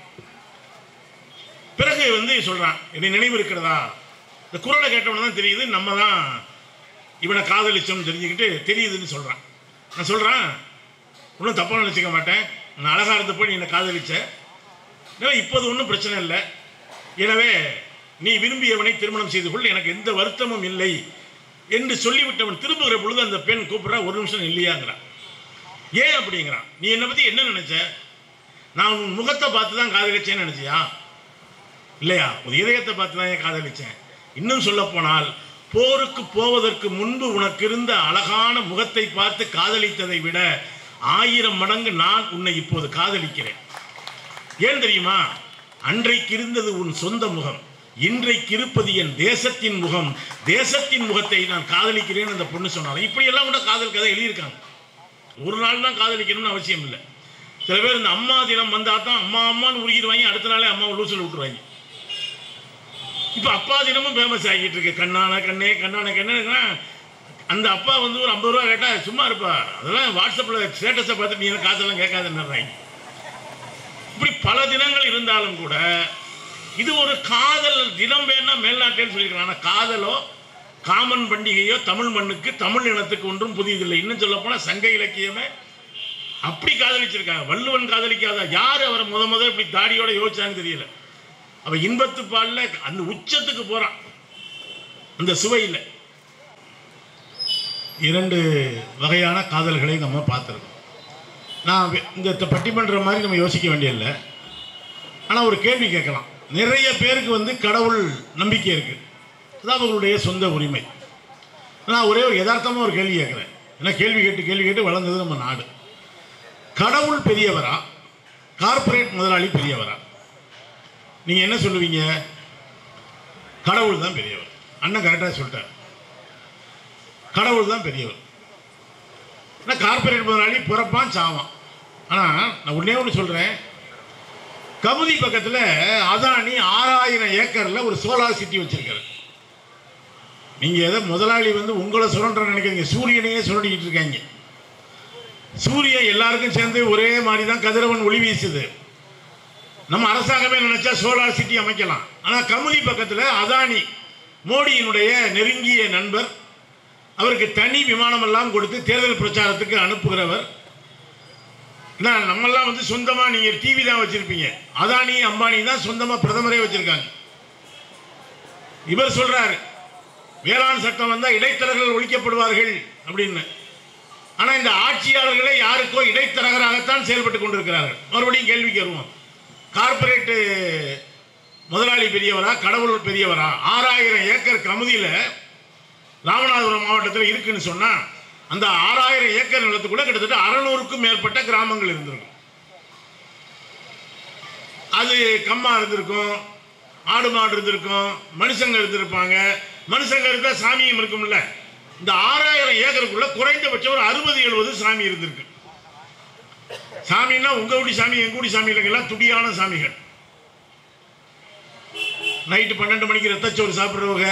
பிறகு வந்து சொல்றான் என்னை நினைவு இருக்கிறதா இந்த குரலை கேட்டவன தான் தெரியுது நம்ம தான் இவனை காதலிச்சோம்னு தெரிஞ்சுக்கிட்டு தெரியுதுன்னு சொல்றான் நான் சொல்றேன் ஒன்றும் தப்பாக நினச்சிக்க மாட்டேன் நான் அழகா இருந்தப்போ நீ என்னை காதலிச்ச எனவே இப்போது ஒன்றும் பிரச்சனை இல்லை எனவே நீ விரும்பியவனை திருமணம் செய்து கொள் எனக்கு எந்த வருத்தமும் இல்லை என்று சொல்லிவிட்டவன் திரும்புகிற பொழுது அந்த பெண் கூப்பிட்றா ஒரு நிமிஷம் இல்லையாங்கிறான் ஏன் அப்படிங்கிறான் நீ என்னை பற்றி என்ன நினைச்ச நான் உன் முகத்தை பார்த்து தான் காதலிச்சேன்னு நினைச்சியா இல்லையா ஒரு இதயத்தை பார்த்து தான் ஏன் காதலிச்சேன் இன்னும் சொல்ல போனால் போருக்கு போவதற்கு முன்பு உனக்கு இருந்த அழகான முகத்தை பார்த்து காதலித்ததை விட ஆயிரம் மடங்கு நான் உன்னை இப்போது காதலிக்கிறேன் ஏன் தெரியுமா அன்றைக்கு இருந்தது உன் சொந்த முகம் இன்றைக்கு இருப்பது என் தேசத்தின் முகம் தேசத்தின் முகத்தை நான் காதலிக்கிறேன் அந்த பொண்ணு சொன்னாலும் இப்படியெல்லாம் கூட காதல் கதை எழுதியிருக்காங்க ஒரு நாள் தான் காதலிக்கணும்னு அவசியம் இல்லை சில பேர் இந்த அம்மா தினம் வந்தா தான் அம்மா அம்மான்னு உருகிடுவாங்க அடுத்த நாளே அம்மாவை லூசில் விட்டுருவாங்க இப்போ அப்பா தினமும் ஃபேமஸ் ஆகிட்டு இருக்கு கண்ணான கண்ணே கண்ணான கண்ணே அந்த அப்பா வந்து ஒரு ஐம்பது ரூபா கேட்டால் சும்மா இருப்பா அதெல்லாம் வாட்ஸ்அப்பில் ஸ்டேட்டஸை பார்த்துட்டு நீ எனக்கு காசெல்லாம் கேட்காதுன்னுறாங்க இப்படி பல தினங்கள் இருந்தாலும் கூட இது ஒரு காதல் தினம் வேணா மேல்நாட்டில் சொல்லியிருக்கலாம் ஆனால் காதலோ காமன் பண்டிகையோ தமிழ் மண்ணுக்கு தமிழ் இனத்துக்கு ஒன்றும் புதியதில்லை இன்னும் சொல்ல போனால் சங்க இலக்கியமே அப்படி காதலிச்சிருக்காங்க வள்ளுவன் காதலிக்காத யார் அவரை முத முத இப்படி தாடியோட யோசிச்சான்னு தெரியல அவ இன்பத்து பால்ல அந்த உச்சத்துக்கு போறான் அந்த சுவையில் இரண்டு வகையான காதல்களை நம்ம பார்த்துருக்கோம் நான் வே- இந்த த- பட்டிமன்ற மாதிரி நம்ம யோசிக்க வேண்டியதில்லை ஆனால் ஒரு கேள்வி கேட்கலாம் நிறைய பேருக்கு வந்து கடவுள் நம்பிக்கை இருக்கு அது அவர்களுடைய சொந்த உரிமை நான் ஒரே ஒரு யதார்த்தமாக ஒரு கேள்வி கேட்குறேன் ஏன்னா கேள்வி கேட்டு கேள்வி கேட்டு வளர்ந்தது நம்ம நாடு கடவுள் பெரியவரா கார்ப்பரேட் முதலாளி பெரியவரா நீங்கள் என்ன சொல்லுவீங்க கடவுள் தான் பெரியவர் அண்ணன் கரெக்டாக சொல்லிட்டார் கடவுள் தான் பெரியவர் ஏன்னா கார்ப்பரேட் முதலாளி பிறப்பான் சாவான் ஆனால் நான் ஒன்றே ஒன்று சொல்கிறேன் கமுதி பக்கத்தில் அதானி ஆறாயிரம் ஏக்கரில் ஒரு சோலார் சிட்டி வச்சிருக்காரு நீங்கள் எதை முதலாளி வந்து உங்களை சுரண்ட நினைக்கிறீங்க சூரியனையே சுரண்டிக்கிட்டு இருக்காங்க சூரியன் எல்லாருக்கும் சேர்ந்து ஒரே மாதிரி தான் கதிரவன் ஒளி வீசுது நம்ம அரசாங்கமே நினைச்சா சோலார் சிட்டி அமைக்கலாம் ஆனால் கமுதி பக்கத்தில் அதானி மோடியினுடைய நெருங்கிய நண்பர் அவருக்கு தனி விமானம் எல்லாம் கொடுத்து தேர்தல் பிரச்சாரத்துக்கு அனுப்புகிறவர் என்ன நம்மெல்லாம் வந்து சொந்தமாக நீங்கள் டிவி தான் வச்சுருப்பீங்க அதானி அம்பானி தான் சொந்தமாக பிரதமரே வச்சுருக்காங்க இவர் சொல்றாரு வேளாண் சட்டம் வந்தால் இடைத்தரகர்கள் ஒழிக்கப்படுவார்கள் அப்படின்னு ஆனால் இந்த ஆட்சியாளர்களே யாருக்கோ இடைத்தரகராகத்தான் செயல்பட்டு கொண்டிருக்கிறார்கள் மறுபடியும் கேள்விக்கு வருவோம் கார்ப்பரேட்டு முதலாளி பெரியவரா கடவுள் பெரியவரா ஆறாயிரம் ஏக்கர் கமுதியில் ராமநாதபுரம் மாவட்டத்தில் இருக்குன்னு சொன்னால் அந்த ஆறாயிரம் ஏக்கர் நிலத்துக்குள்ள கிட்டத்தட்ட அறநூறுக்கும் மேற்பட்ட கிராமங்கள் இருந்திருக்கும் அது கம்மா இருந்திருக்கும் ஆடு மாடு இருந்திருக்கும் மனுஷங்க இருந்திருப்பாங்க மனுஷங்க இருந்தால் சாமியும் இருக்கும்ல இந்த ஆறாயிரம் ஏக்கருக்குள்ள குறைந்தபட்சம் ஒரு அறுபது எழுபது சாமி இருந்திருக்கு சாமின்னா உங்க ஊடி சாமி எங்க ஊடி சாமி இல்லைங்கெல்லாம் துடியான சாமிகள் நைட்டு பன்னெண்டு மணிக்கு ரத்தச்சோறு சாப்பிட்றவங்க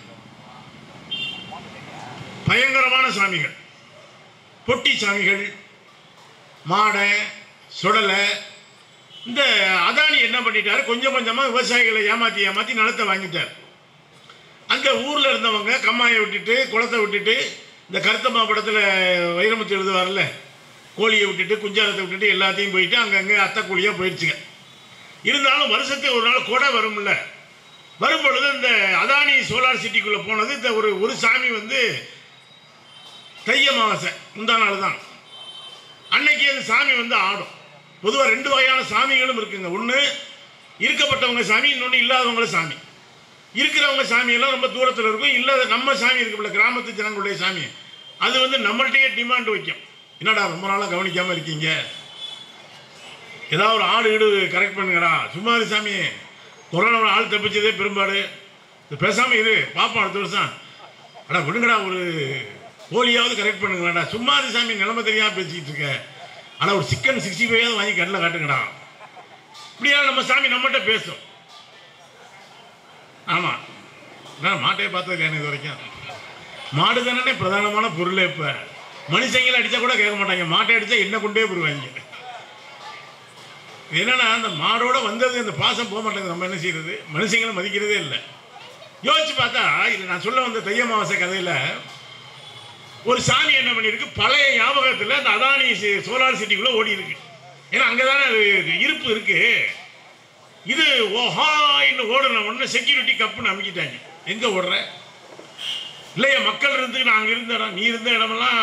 பயங்கரமான சாமிகள் பொட்டி சாமிகள் மாடை சுடலை இந்த அதானி என்ன பண்ணிட்டாரு கொஞ்சம் கொஞ்சமாக விவசாயிகளை ஏமாற்றி ஏமாற்றி நிலத்தை வாங்கிட்டார் அந்த ஊரில் இருந்தவங்க கம்மாயை விட்டுட்டு குளத்தை விட்டுட்டு இந்த கருத்த மாவட்டத்தில் வைரமுத்து எழுதுவார்ல கோழியை விட்டுட்டு குஞ்சாரத்தை விட்டுட்டு எல்லாத்தையும் போயிட்டு அங்கங்கே அத்தை கூலியாக போயிடுச்சுங்க இருந்தாலும் வருஷத்துக்கு ஒரு நாள் கொடை வரும்ல வரும் பொழுது இந்த அதானி சோலார் சிட்டிக்குள்ளே போனது இந்த ஒரு ஒரு சாமி வந்து தை அமாவாசை முந்தா நாள் தான் அன்னைக்கு அந்த சாமி வந்து ஆடும் பொதுவாக ரெண்டு வகையான சாமிகளும் இருக்குங்க ஒன்று இருக்கப்பட்டவங்க சாமி இன்னொன்று இல்லாதவங்கள சாமி இருக்கிறவங்க சாமியெல்லாம் ரொம்ப தூரத்தில் இருக்கும் இல்லாத நம்ம சாமி இருக்குல்ல கிராமத்து ஜனங்களுடைய சாமி அது வந்து நம்மள்கிட்டயே டிமாண்ட் வைக்கும் என்னடா ரொம்ப நாளாக கவனிக்காமல் இருக்கீங்க ஏதாவது ஒரு ஆடு ஈடு கரெக்ட் பண்ணுங்கடா சும்மா இரு சாமி கொரோனாவில் ஆள் தப்பிச்சதே பெரும்பாடு இது பேசாமல் இரு பார்ப்போம் அடுத்த வருஷம் அடா விடுங்கடா ஒரு கோழியாவது கரெக்ட் பண்ணுங்களாடா சும்மா இரு சாமி நிலைமை தெரியாமல் பேசிக்கிட்டு இருக்க ஆனால் ஒரு சிக்கன் சிக்ஸ்டி ஃபைவாவது வாங்கி கண்ணில் காட்டுங்கடா இப்படியா நம்ம சாமி நம்மகிட்ட பேசும் ஆமாம் நான் மாட்டையே பார்த்தது இல்லையா இது வரைக்கும் மாடு தானே பிரதானமான பொருளே இப்போ மனுஷங்களை அடித்தா கூட கேட்க மாட்டாங்க மாட்டை அடித்தா என்ன கொண்டே போடுவாங்க என்னன்னா அந்த மாடோட வந்தது அந்த பாசம் போக மாட்டேங்குது நம்ம என்ன செய்யறது மனுஷங்களை மதிக்கிறதே இல்லை யோசிச்சு பார்த்தா இது நான் சொல்ல வந்த தைய அமாவாசை கதையில் ஒரு சாமி என்ன பண்ணியிருக்கு பழைய ஞாபகத்தில் அந்த அதானி சி- சோலார் சிட்டிக்குள்ளே ஓடி இருக்கு ஏன்னா அங்கே தானே அது இருப்பு இருக்கு இது ஓஹான்னு ஓடுன உடனே செக்யூரிட்டி கப்புன்னு அமைக்கிட்டாங்க எங்கே ஓடுற இல்லையா மக்கள் இருந்து நாங்கள் இருந்த இடம் நீ இருந்த இடமெல்லாம்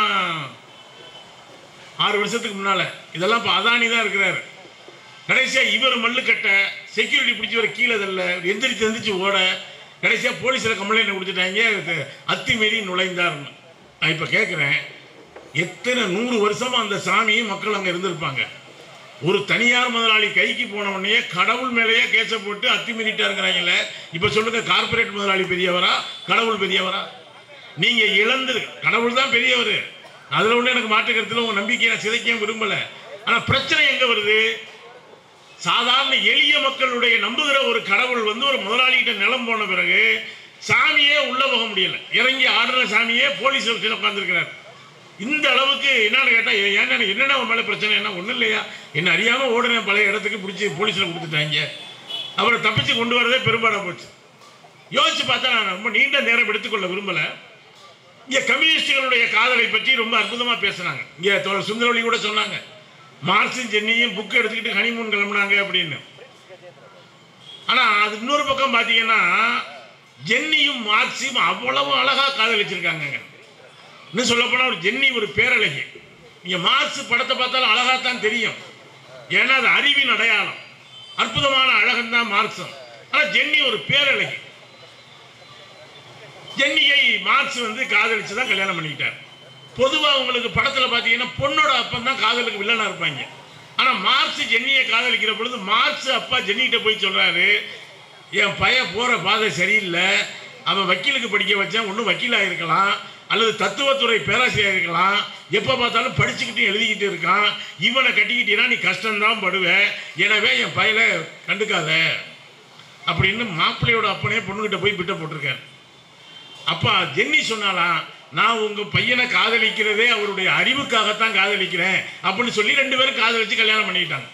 ஆறு வருஷத்துக்கு முன்னால் இதெல்லாம் இப்போ அதானி தான் இருக்கிறாரு கடைசியாக இவர் மல்லுக்கட்ட செக்யூரிட்டி பிடிச்சவர் கீழே தள்ள எந்திரிச்சு எந்திரிச்சு ஓட கடைசியாக போலீஸில் கம்ப்ளைண்ட் கொடுத்துட்டாங்க இது அத்துமீறி நுழைந்தார்னு நான் இப்போ கேட்குறேன் எத்தனை நூறு வருஷமாக அந்த சாமியும் மக்கள் அங்கே இருந்திருப்பாங்க ஒரு தனியார் முதலாளி கைக்கு போன உடனே கடவுள் மேலேயே கேஸ போட்டு அத்துமீறிட்டாருங்கிறாங்கல்ல இப்போ சொல்லுங்க கார்ப்பரேட் முதலாளி பெரியவரா கடவுள் பெரியவரா நீங்க இழந்து கடவுள் தான் பெரியவர் அதுல ஒண்ணு எனக்கு மாற்று கருத்துல உங்க நம்பிக்கையை நான் சிதைக்கவும் விரும்பல ஆனா பிரச்சனை எங்க வருது சாதாரண எளிய மக்களுடைய நம்புகிற ஒரு கடவுள் வந்து ஒரு முதலாளிகிட்ட நிலம் போன பிறகு சாமியே உள்ள போக முடியல இறங்கி ஆடுற சாமியே போலீஸ் உட்காந்துருக்கிறார் இந்த அளவுக்கு என்னன்னு கேட்டால் ஏன்னா எனக்கு என்னென்ன உன் மேலே பிரச்சனை என்ன ஒன்றும் இல்லையா என்ன அறியாமல் ஓடுனேன் பழைய இடத்துக்கு பிடிச்சி போலீஸில் கொடுத்துட்டாங்க அவரை தப்பிச்சு கொண்டு வரதே பெரும்பாடாக போச்சு யோசிச்சு பார்த்தா நான் ரொம்ப நீண்ட நேரம் எடுத்துக்கொள்ள விரும்பலை இங்கே கம்யூனிஸ்டுகளுடைய காதலை பற்றி ரொம்ப அற்புதமாக பேசுனாங்க இங்கே தோழர் சுந்தரவழி கூட சொன்னாங்க மார்க்சும் சென்னியும் புக் எடுத்துக்கிட்டு ஹனிமூன் கிளம்புனாங்க அப்படின்னு ஆனால் அது இன்னொரு பக்கம் பார்த்தீங்கன்னா ஜென்னியும் மார்க்ஸையும் அவ்வளவு அழகாக காதலிச்சிருக்காங்க இன்னும் சொல்லப்போனால் ஒரு ஜென்னி ஒரு பேரழகி இங்கே மார்க்ஸ் படத்தை பார்த்தாலும் அழகாத்தான் தெரியும் ஏன்னா அது அறிவின் அடையாளம் அற்புதமான அழகன் தான் மார்க்ஸும் ஆனால் ஜென்னி ஒரு பேரழகி ஜென்னியை மார்க்ஸ் வந்து காதலிச்சு தான் கல்யாணம் பண்ணிக்கிட்டார் பொதுவாக உங்களுக்கு படத்தில் பார்த்தீங்கன்னா பொண்ணோட அப்பன் தான் காதலுக்கு வில்லனாக இருப்பாங்க ஆனால் மார்க்ஸ் ஜென்னியை காதலிக்கிற பொழுது மார்க்ஸ் அப்பா ஜென்னிகிட்ட போய் சொல்கிறாரு என் பையன் போகிற பாதை சரியில்லை அவன் வக்கீலுக்கு படிக்க வச்சேன் ஒன்றும் வக்கீலாக இருக்கலாம் அல்லது தத்துவத்துறை பேராசிரியர் இருக்கலாம் எப்போ பார்த்தாலும் படிச்சுக்கிட்டு எழுதிக்கிட்டு இருக்கான் இவனை கட்டிக்கிட்டீங்கன்னா நீ கஷ்டம்தான் படுவ எனவே என் பையனை கண்டுக்காத அப்படின்னு மாப்பிள்ளையோட அப்பனே பொண்ணுகிட்ட போய் பிட்ட போட்டிருக்காரு அப்பா ஜென்னி சொன்னாலாம் நான் உங்க பையனை காதலிக்கிறதே அவருடைய அறிவுக்காகத்தான் காதலிக்கிறேன் அப்படின்னு சொல்லி ரெண்டு பேரும் காதலிச்சு கல்யாணம் பண்ணிக்கிட்டாங்க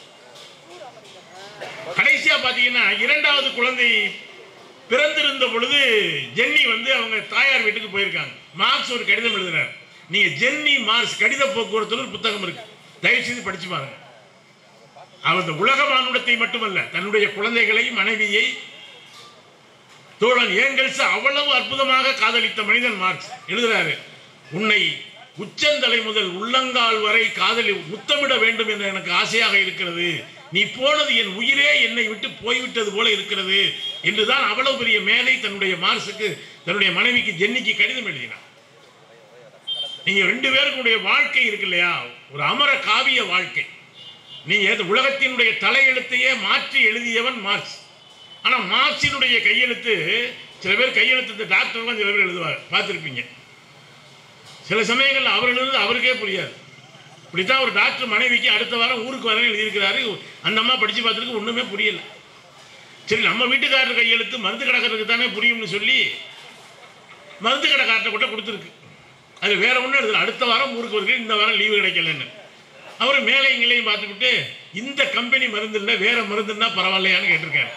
கடைசியா பாத்தீங்கன்னா இரண்டாவது குழந்தை பிறந்திருந்த பொழுது ஜென்னி வந்து அவங்க தாயார் வீட்டுக்கு போயிருக்காங்க மார்க்ஸ் ஒரு கடிதம் எழுதினார் நீங்க ஜென்னி மார்க்ஸ் கடித போக்குவரத்து ஒரு புத்தகம் இருக்கு தயவு செய்து படிச்சு பாருங்க அவர் இந்த உலக மானுடத்தை மட்டுமல்ல தன்னுடைய குழந்தைகளை மனைவியை தோழன் ஏங்கல்ஸ் அவ்வளவு அற்புதமாக காதலித்த மனிதன் மார்க்ஸ் எழுதுறாரு உன்னை உச்சந்தலை முதல் உள்ளங்கால் வரை காதலி முத்தமிட வேண்டும் என்று எனக்கு ஆசையாக இருக்கிறது நீ போனது என் உயிரே என்னை விட்டு போய்விட்டது போல இருக்கிறது என்றுதான் அவ்வளவு பெரிய மேதை தன்னுடைய மார்க்ஸுக்கு தன்னுடைய மனைவிக்கு ஜென்னிக்கு கடிதம் எழுதினார் நீங்க ரெண்டு பேருக்குடைய வாழ்க்கை இருக்கு இல்லையா ஒரு அமர காவிய வாழ்க்கை நீங்க இந்த உலகத்தினுடைய தலையெழுத்தையே மாற்றி எழுதியவன் மார்க்ஸ் ஆனா மார்க்சினுடைய கையெழுத்து சில பேர் கையெழுத்து இந்த டாக்டர்லாம் சில பேர் எழுதுவார் பார்த்துருப்பீங்க சில சமயங்கள்ல அவர் எழுதுறது அவருக்கே புரியாது இப்படித்தான் ஒரு டாக்டர் மனைவிக்கு அடுத்த வாரம் ஊருக்கு வரேன்னு எழுதியிருக்கிறாரு அந்த அம்மா படிச்சு பார்த்துருக்கு ஒண்ணுமே புரியல சரி நம்ம வீட்டுக்காரர் கையெழுத்து மருந்து கடைக்காரருக்கு தானே புரியும்னு சொல்லி மருந்து கடைக்காரர்கிட்ட கூட கொடுத்துருக்கு அது வேற ஒன்றும் எழுதல அடுத்த வாரம் ஊருக்கு வருது இந்த வாரம் லீவு கிடைக்கலன்னு அவர் மேலே இங்கேயும் பார்த்துக்கிட்டு இந்த கம்பெனி மருந்து இல்லை வேற மருந்துன்னா பரவாயில்லையான்னு கேட்டிருக்காரு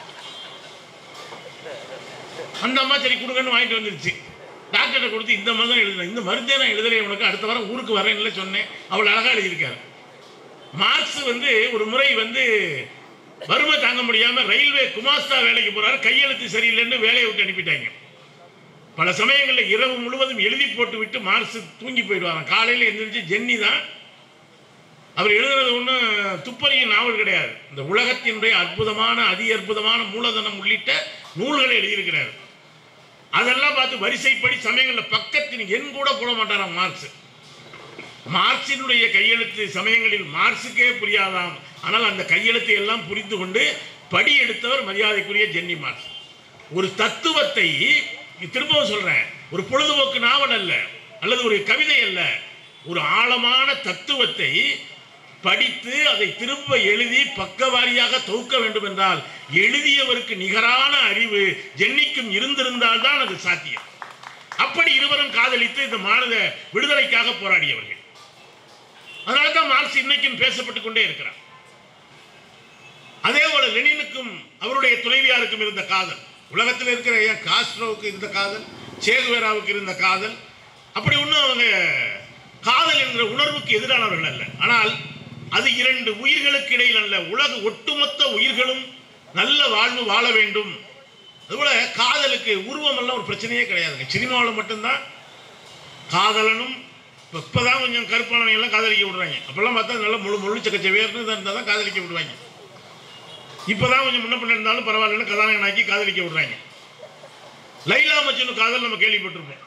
அந்த அம்மா சரி கொடுங்கன்னு வாங்கிட்டு வந்துருச்சு டாக்டர்கிட்ட கொடுத்து இந்த மருந்து தான் எழுதுனேன் இந்த மருந்தே நான் எழுதலையே உனக்கு அடுத்த வாரம் ஊருக்கு வரேன்ல சொன்னேன் அவள் அழகாக எழுதியிருக்காரு மார்க்ஸ் வந்து ஒரு முறை வந்து வறுமை தாங்க முடியாம ரயில்வே குமாஸ்தா வேலைக்கு போறாரு கையெழுத்து சரியில்லைன்னு வேலையை விட்டு அனுப்பிட்டாங்க பல சமயங்களில் இரவு முழுவதும் எழுதி போட்டு விட்டு மார்க்ஸ் தூங்கி போயிடுவாங்க காலையில் எந்திரிச்சு ஜென்னி தான் அவர் எழுதுறது ஒன்றும் துப்பறிய நாவல் கிடையாது இந்த உலகத்தினுடைய அற்புதமான அதி அற்புதமான மூலதனம் உள்ளிட்ட நூல்களை எழுதியிருக்கிறார் அதெல்லாம் பார்த்து வரிசைப்படி சமயங்களில் பக்கத்தின் எண் கூட போட மாட்டாராம் மார்க்ஸ் மார்க்சினுடைய கையெழுத்து சமயங்களில் மார்க்ஸுக்கே புரியாதாம் ஆனால் அந்த கையெழுத்தை எல்லாம் புரிந்து கொண்டு படி எடுத்தவர் மரியாதைக்குரிய ஜென்னி மார்க்ஸ் ஒரு தத்துவத்தை திரும்பவும் சொல்றேன் ஒரு பொழுதுபோக்கு நாவல் அல்ல அல்லது ஒரு கவிதை அல்ல ஒரு ஆழமான தத்துவத்தை படித்து அதை திரும்ப எழுதி பக்கவாரியாக தொகுக்க வேண்டும் என்றால் எழுதியவருக்கு நிகரான அறிவு ஜென்னிக்கும் இருந்திருந்தால் தான் அது சாத்தியம் அப்படி இருவரும் காதலித்து இந்த மாநில விடுதலைக்காக போராடியவர்கள் அதனால தான் மார்க்ஸ் இன்னைக்கும் பேசப்பட்டு கொண்டே இருக்கிறார் அதே போல லெனினுக்கும் அவருடைய துணைவியாருக்கும் இருந்த காதல் உலகத்தில் இருக்கிற ஏன் காஸ்ட்ரோவுக்கு இருந்த காதல் சேகுவேராவுக்கு இருந்த காதல் அப்படி ஒன்றும் அவங்க காதல் என்கிற உணர்வுக்கு எதிரானவர்கள் அல்ல ஆனால் அது இரண்டு உயிர்களுக்கு இடையில் அல்ல உலக ஒட்டுமொத்த உயிர்களும் நல்ல வாழ்வு வாழ வேண்டும் அதுபோல காதலுக்கு உருவம் எல்லாம் ஒரு பிரச்சனையே கிடையாதுங்க சினிமாவில் மட்டும்தான் காதலனும் இப்போ இப்போதான் கொஞ்சம் கருப்பானவங்க எல்லாம் காதலிக்க விடுறாங்க அப்போல்லாம் பார்த்தா நல்லா முழு முழு சக்கச்சவேர்னு இருந்தால் தான் காதலிக்க விடுவாங்க இப்போதான் கொஞ்சம் முன்ன பின்ன இருந்தாலும் பரவாயில்லன்னு கதாநாயகனாக்கி காதலிக்க விடுறாங்க லைலா மஜ்னு காதல் நம்ம கேள்விப்பட்டிருப்போம்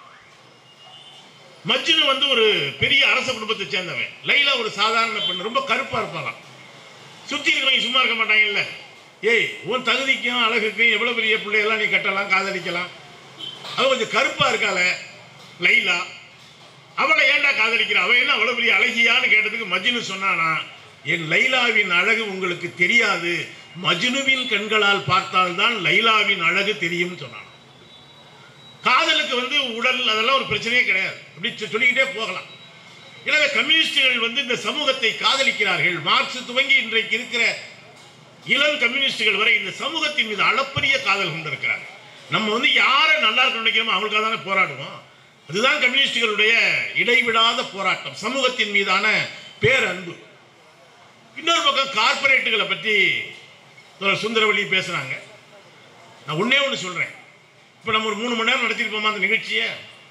மஜ்னு வந்து ஒரு பெரிய அரச குடும்பத்தை சேர்ந்தவன் லைலா ஒரு சாதாரண பெண் ரொம்ப கருப்பா இருப்பாளாம் சுத்தி இருக்கிறவங்க சும்மா இருக்க மாட்டாங்கல்ல ஏய் உன் தகுதிக்கும் அழகுக்கும் எவ்வளவு பெரிய பிள்ளையெல்லாம் நீ கட்டலாம் காதலிக்கலாம் அவ கொஞ்சம் கருப்பா இருக்காள லைலா அவளை ஏன்டா காதலிக்கிற அவ என்ன அவ்வளவு பெரிய அழகியான்னு கேட்டதுக்கு மஜ்னு சொன்னானா என் லைலாவின் அழகு உங்களுக்கு தெரியாது மஜ்னுவின் கண்களால் பார்த்தால்தான் லைலாவின் அழகு தெரியும் சொன்னான் காதலுக்கு வந்து உடல் அதெல்லாம் ஒரு பிரச்சனையே கிடையாது அப்படி சொ- சொல்லிக்கிட்டே போகலாம் எனவே கம்யூனிஸ்டுகள் வந்து இந்த சமூகத்தை காதலிக்கிறார்கள் மார்க்ஸ் துவங்கி இன்றைக்கு இருக்கிற இளம் கம்யூனிஸ்டுகள் வரை இந்த சமூகத்தின் மீது அளப்பரிய காதல் கொண்டிருக்கிறார்கள் நம்ம வந்து யாரை நல்லா இருக்க நினைக்கிறோமோ அவங்களுக்காக தானே போராடுவோம் அதுதான் கம்யூனிஸ்டுகளுடைய இடைவிடாத போராட்டம் சமூகத்தின் மீதான பேரன்பு இன்னொரு பக்கம் கார்ப்பரேட்டுகளை பற்றி தோழர் சுந்தரவழி பேசுறாங்க நான் ஒண்ணே ஒன்று சொல்றேன் இப்போ நம்ம ஒரு மூணு மணி நேரம் நடத்திருப்போமா அந்த நிகழ்ச்சியை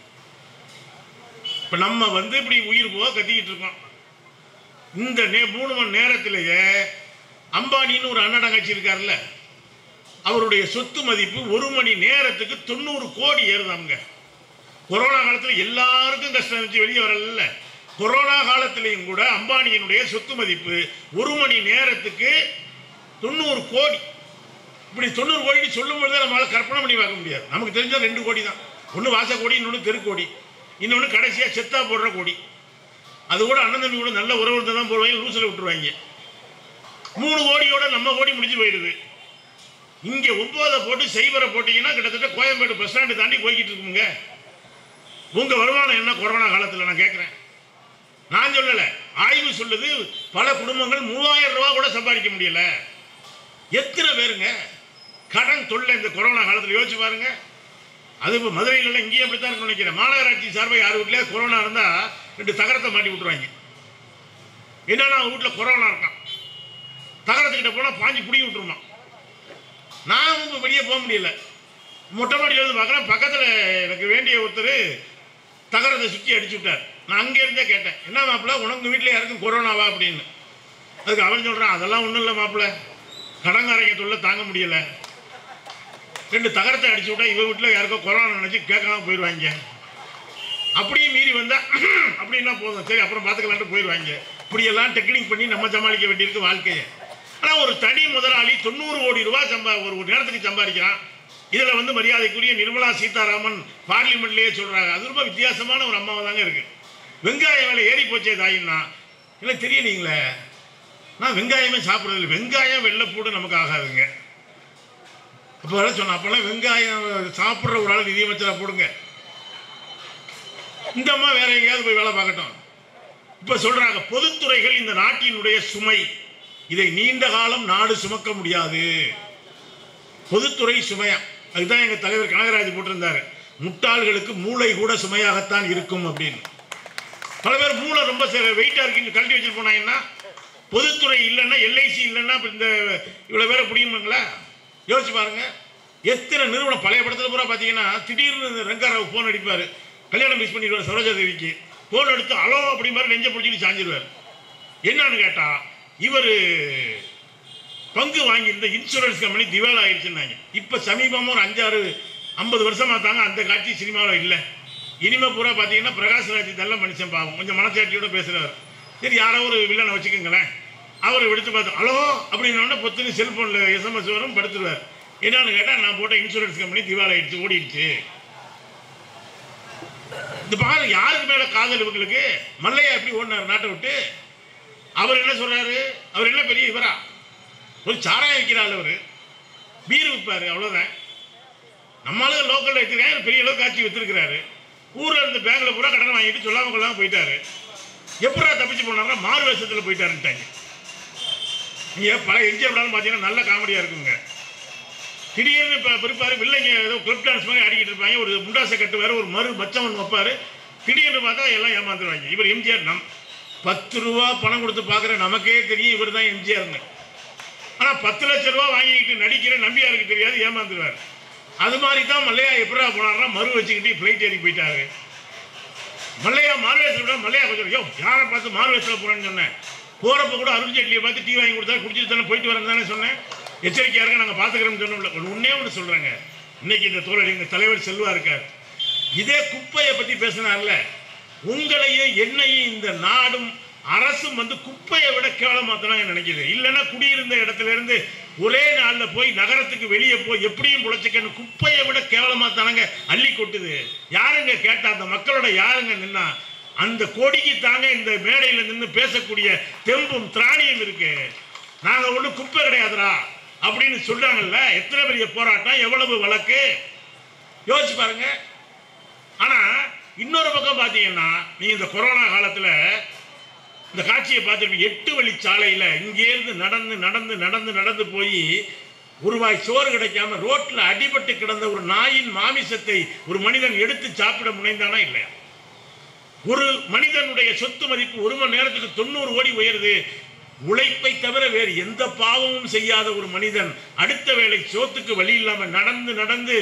இப்போ நம்ம வந்து இப்படி உயிர் போக கத்திக்கிட்டு இருக்கோம் இந்த நே மூணு மணி நேரத்திலேயே அம்பானின்னு ஒரு அண்ணடங்காட்சி இருக்கார்ல அவருடைய சொத்து மதிப்பு ஒரு மணி நேரத்துக்கு தொண்ணூறு கோடி ஏறுதாங்க கொரோனா காலத்தில் எல்லாருக்கும் கஷ்டம் இருந்துச்சு வெளியே வரல கொரோனா காலத்திலையும் கூட அம்பானியினுடைய சொத்து மதிப்பு ஒரு மணி நேரத்துக்கு தொண்ணூறு கோடி இப்படி தொண்ணூறு கோடி சொல்லும் பொழுதே நம்மளால கற்பனை பண்ணி பார்க்க முடியாது நமக்கு தெரிஞ்சா ரெண்டு கோடி தான் ஒன்று வாச கோடி இன்னொன்று தெருக்கோடி இன்னொன்று கடைசியாக செத்தா போடுற கோடி அது கூட அண்ணன் தம்பி கூட நல்ல உறவு இருந்தால் தான் போடுவாங்க லூசில் விட்டுருவாங்க மூணு கோடியோட நம்ம கோடி முடிஞ்சு போயிடுது இங்கே ஒன்பதை போட்டு சைபரை போட்டீங்கன்னா கிட்டத்தட்ட கோயம்பேடு பஸ் ஸ்டாண்டு தாண்டி போய்கிட்டு இருக்குங்க உங்க வருமானம் என்ன கொரோனா காலத்தில் நான் கேட்குறேன் நான் சொல்லலை ஆய்வு சொல்லுது பல குடும்பங்கள் மூவாயிரம் ரூபா கூட சம்பாதிக்க முடியல எத்தனை பேருங்க கடன் தொல்லை இந்த கொரோனா காலத்தில் யோசிச்சு பாருங்க அது இப்போ மதுரையில் இங்கேயும் அப்படி தான் இருக்கும்னு நினைக்கிறேன் மாநகராட்சி சார்பாக யார் வீட்டிலே கொரோனா இருந்தால் ரெண்டு தகரத்தை மாட்டி விட்டுருவாங்க என்னன்னா அவங்க வீட்டில் கொரோனா இருக்கான் தகரத்துக்கிட்ட போனால் பாஞ்சு பிடிங்கி விட்டுருமா நான் இப்போ வெளியே போக முடியல மொட்டை மாடியில் வந்து பார்க்குறேன் பக்கத்தில் எனக்கு வேண்டிய ஒருத்தர் தகரத்தை சுற்றி அடிச்சு விட்டார் நான் அங்கே இருந்தே கேட்டேன் என்ன மாப்பிள்ள உனக்கு வீட்டில் யாருக்கும் கொரோனாவா அப்படின்னு அதுக்கு அவன் சொல்கிறான் அதெல்லாம் ஒன்றும் இல்லை மாப்பிள்ள கடங்காரங்க தொல்லை தாங்க முடியல ரெண்டு தகரத்தை அடிச்சு விட்டா இவன் வீட்டில் யாருக்கோ கொரோனா நினச்சி கேட்காம போயிடுவாங்க அப்படியும் மீறி வந்தா அப்படின்னா போதும் சரி அப்புறம் பார்த்துக்கலான்ட்டு போயிடுவாங்க இப்படியெல்லாம் டெக்னிக் பண்ணி நம்ம சமாளிக்க வேண்டியிருக்கு வாழ்க்கையை ஆனால் ஒரு தனி முதலாளி தொண்ணூறு கோடி ரூபாய் சம்பா ஒரு ஒரு நேரத்துக்கு சம்பாதிக்கிறான் இதில் வந்து மரியாதைக்குரிய நிர்மலா சீதாராமன் பார்லிமெண்ட்லேயே சொல்கிறாங்க அது ரொம்ப வித்தியாசமான ஒரு அம்மாவை தாங்க இருக்கு வெங்காய விலை ஏறி போச்சே தாயின்னா இல்லை தெரியலீங்களே நான் வெங்காயமே சாப்பிட்றதில்ல வெங்காயம் வெள்ளைப்பூடு நமக்கு ஆகாதுங்க அப்போ வேலை சொன்னேன் அப்போல்லாம் வெங்காயம் சாப்பிட்ற ஒரு ஆள் நிதியமைச்சராக போடுங்க இந்த அம்மா வேற எங்கேயாவது போய் வேலை பார்க்கட்டும் இப்போ சொல்றாங்க பொதுத்துறைகள் இந்த நாட்டினுடைய சுமை இதை நீண்ட காலம் நாடு சுமக்க முடியாது பொதுத்துறை சுமையா அதுதான் எங்க தலைவர் கனகராஜ் போட்டிருந்தாரு முட்டாள்களுக்கு மூளை கூட சுமையாகத்தான் இருக்கும் அப்படின்னு பல பேர் மூளை ரொம்ப வெயிட்டா இருக்குன்னு கழட்டி வச்சுட்டு போனாங்கன்னா பொதுத்துறை இல்லைன்னா எல்ஐசி இல்லைன்னா இப்ப இந்த இவ்வளோ பேரை பிடிக்குங்களா யோசிச்சு பாருங்க எத்தனை நிறுவனம் பழைய படத்தில் பூரா பார்த்தீங்கன்னா திடீர்னு இந்த ரங்காராவ் ஃபோன் அடிப்பார் கல்யாணம் மிஸ் பண்ணிடுவார் சரோஜா தேவிக்கு ஃபோன் எடுத்து அலோ அப்படிம்பாரு நெஞ்ச பிடிச்சிட்டு சாஞ்சிருவார் என்னன்னு கேட்டா இவர் பங்கு வாங்கியிருந்த இன்சூரன்ஸ் கம்பெனி திவால் ஆயிடுச்சுன்னாங்க இப்போ சமீபமாக ஒரு அஞ்சாறு ஐம்பது வருஷமா தாங்க அந்த காட்சி சினிமாவில் இல்லை இனிமே பூரா பார்த்தீங்கன்னா பிரகாஷ்ராஜ் நல்ல மனுஷன் பாவம் கொஞ்சம் மனச்சாட்சியோட பேசுகிறாரு சரி யாரோ ஒரு வில்லனை வச்சுக்கோங்களேன் அவர் எடுத்து பார்த்து ஹலோ அப்படின்னோடனே பொத்துன்னு செல்ஃபோனில் எஸ்எம்எஸ் வரும் படுத்துருவார் என்னன்னு கேட்டால் நான் போட்ட இன்சூரன்ஸ் கம்பெனி திவால் ஆயிடுச்சு ஓடிடுச்சு இந்த பாரு யாருக்கு மேல காதல் இவங்களுக்கு மல்லையா எப்படி ஓடினார் நாட்டை விட்டு அவர் என்ன சொல்றாரு அவர் என்ன பெரிய இவரா ஒரு சாராயம் விற்கிறாள் அவர் பீர் விற்பாரு அவ்வளோதான் நம்மளுக்கு லோக்கலில் வச்சிருக்காங்க பெரிய அளவு காட்சி வித்துருக்கிறாரு ஊரில் இருந்து பேங்க்ல பூரா கடன் வாங்கிட்டு சொல்லாம கொள்ளாம போயிட்டாரு எப்படா தப்பிச்சு போனாரா மாறு வேஷத்தில் போயிட்டாருன்ட்டாங்க நீங்க பல எம்ஜிஆர் படம் பார்த்தீங்கன்னா நல்ல காமெடியாக இருக்குங்க திடீர்னு இப்போ பிற்பாரு வில்லைங்க ஏதோ கிளப் டான்ஸ் மாதிரி ஆடிக்கிட்டு இருப்பாங்க ஒரு முண்டாசை கட்டுவார் ஒரு மறு மச்சவன் வைப்பார் திடீர்னு பார்த்தா எல்லாம் ஏமாந்துருவாங்க இவர் எம்ஜிஆர் நம் பத்து ரூபா பணம் கொடுத்து பார்க்குற நமக்கே தெரியும் இவர் தான் எம்ஜிஆர்னு ஆனால் பத்து லட்ச ரூபா வாங்கிக்கிட்டு நடிக்கிற நம்பியாருக்கு தெரியாது ஏமாந்துருவார் அது மாதிரி தான் மல்லையா எப்படா போனார்னா மறு வச்சுக்கிட்டு ஃப்ளைட் ஏறி போயிட்டாரு மல்லையா மார்வேஸில் மல்லையா கொஞ்சம் யோ யாரை பார்த்து மார்வேஸில் போகிறேன்னு சொன்னேன் போகிறப்ப கூட அருண் ஜேட்லியை பார்த்து டீ வாங்கி கொடுத்தா குடிச்சிட்டு தானே போயிட்டு வரேன் தானே சொன்னேன் எச்சரிக்கையாக இருக்க நாங்கள் பார்த்துக்கிறோம்னு சொன்னோம்ல ஒன்று ஒன்றே ஒன்று சொல்கிறேங்க இன்னைக்கு இந்த தோழர் எங்கள் தலைவர் செல்வா இருக்கார் இதே குப்பையை பற்றி பேசினார்ல உங்களையும் என்னையும் இந்த நாடும் அரசும் வந்து குப்பையை விட கேவலமாக தான் நினைக்குது இல்லைன்னா குடியிருந்த இடத்துல இருந்து ஒரே நாளில் போய் நகரத்துக்கு வெளியே போய் எப்படியும் புழைச்சிக்கன்னு குப்பையை விட கேவலமாக தானங்க அள்ளி கொட்டுது யாருங்க கேட்டா அந்த மக்களோட யாருங்க நின்னா அந்த கொடிக்கு தாங்க இந்த மேடையில் நின்று பேசக்கூடிய தெம்பும் திராணியும் இருக்கு நாங்க ஒன்றும் குப்பை கிடையாதுடா அப்படின்னு சொல்றாங்கல்ல எத்தனை பெரிய போராட்டம் எவ்வளவு வழக்கு யோசிச்சு பாருங்க ஆனா இன்னொரு பக்கம் பார்த்தீங்கன்னா நீங்க இந்த கொரோனா காலத்துல இந்த காட்சியை பார்த்துருப்பீங்க எட்டு வழி சாலையில் இங்கேருந்து நடந்து நடந்து நடந்து நடந்து போய் ஒரு வாய் சோறு கிடைக்காம ரோட்டில் அடிபட்டு கிடந்த ஒரு நாயின் மாமிசத்தை ஒரு மனிதன் எடுத்து சாப்பிட முனைந்தானா இல்லையா ஒரு மனிதனுடைய சொத்து மதிப்பு ஒரு மணி நேரத்துக்கு தொண்ணூறு கோடி உயருது உழைப்பை தவிர வேறு எந்த பாவமும் செய்யாத ஒரு மனிதன் அடுத்த வேளை சோத்துக்கு வழி இல்லாம நடந்து நடந்து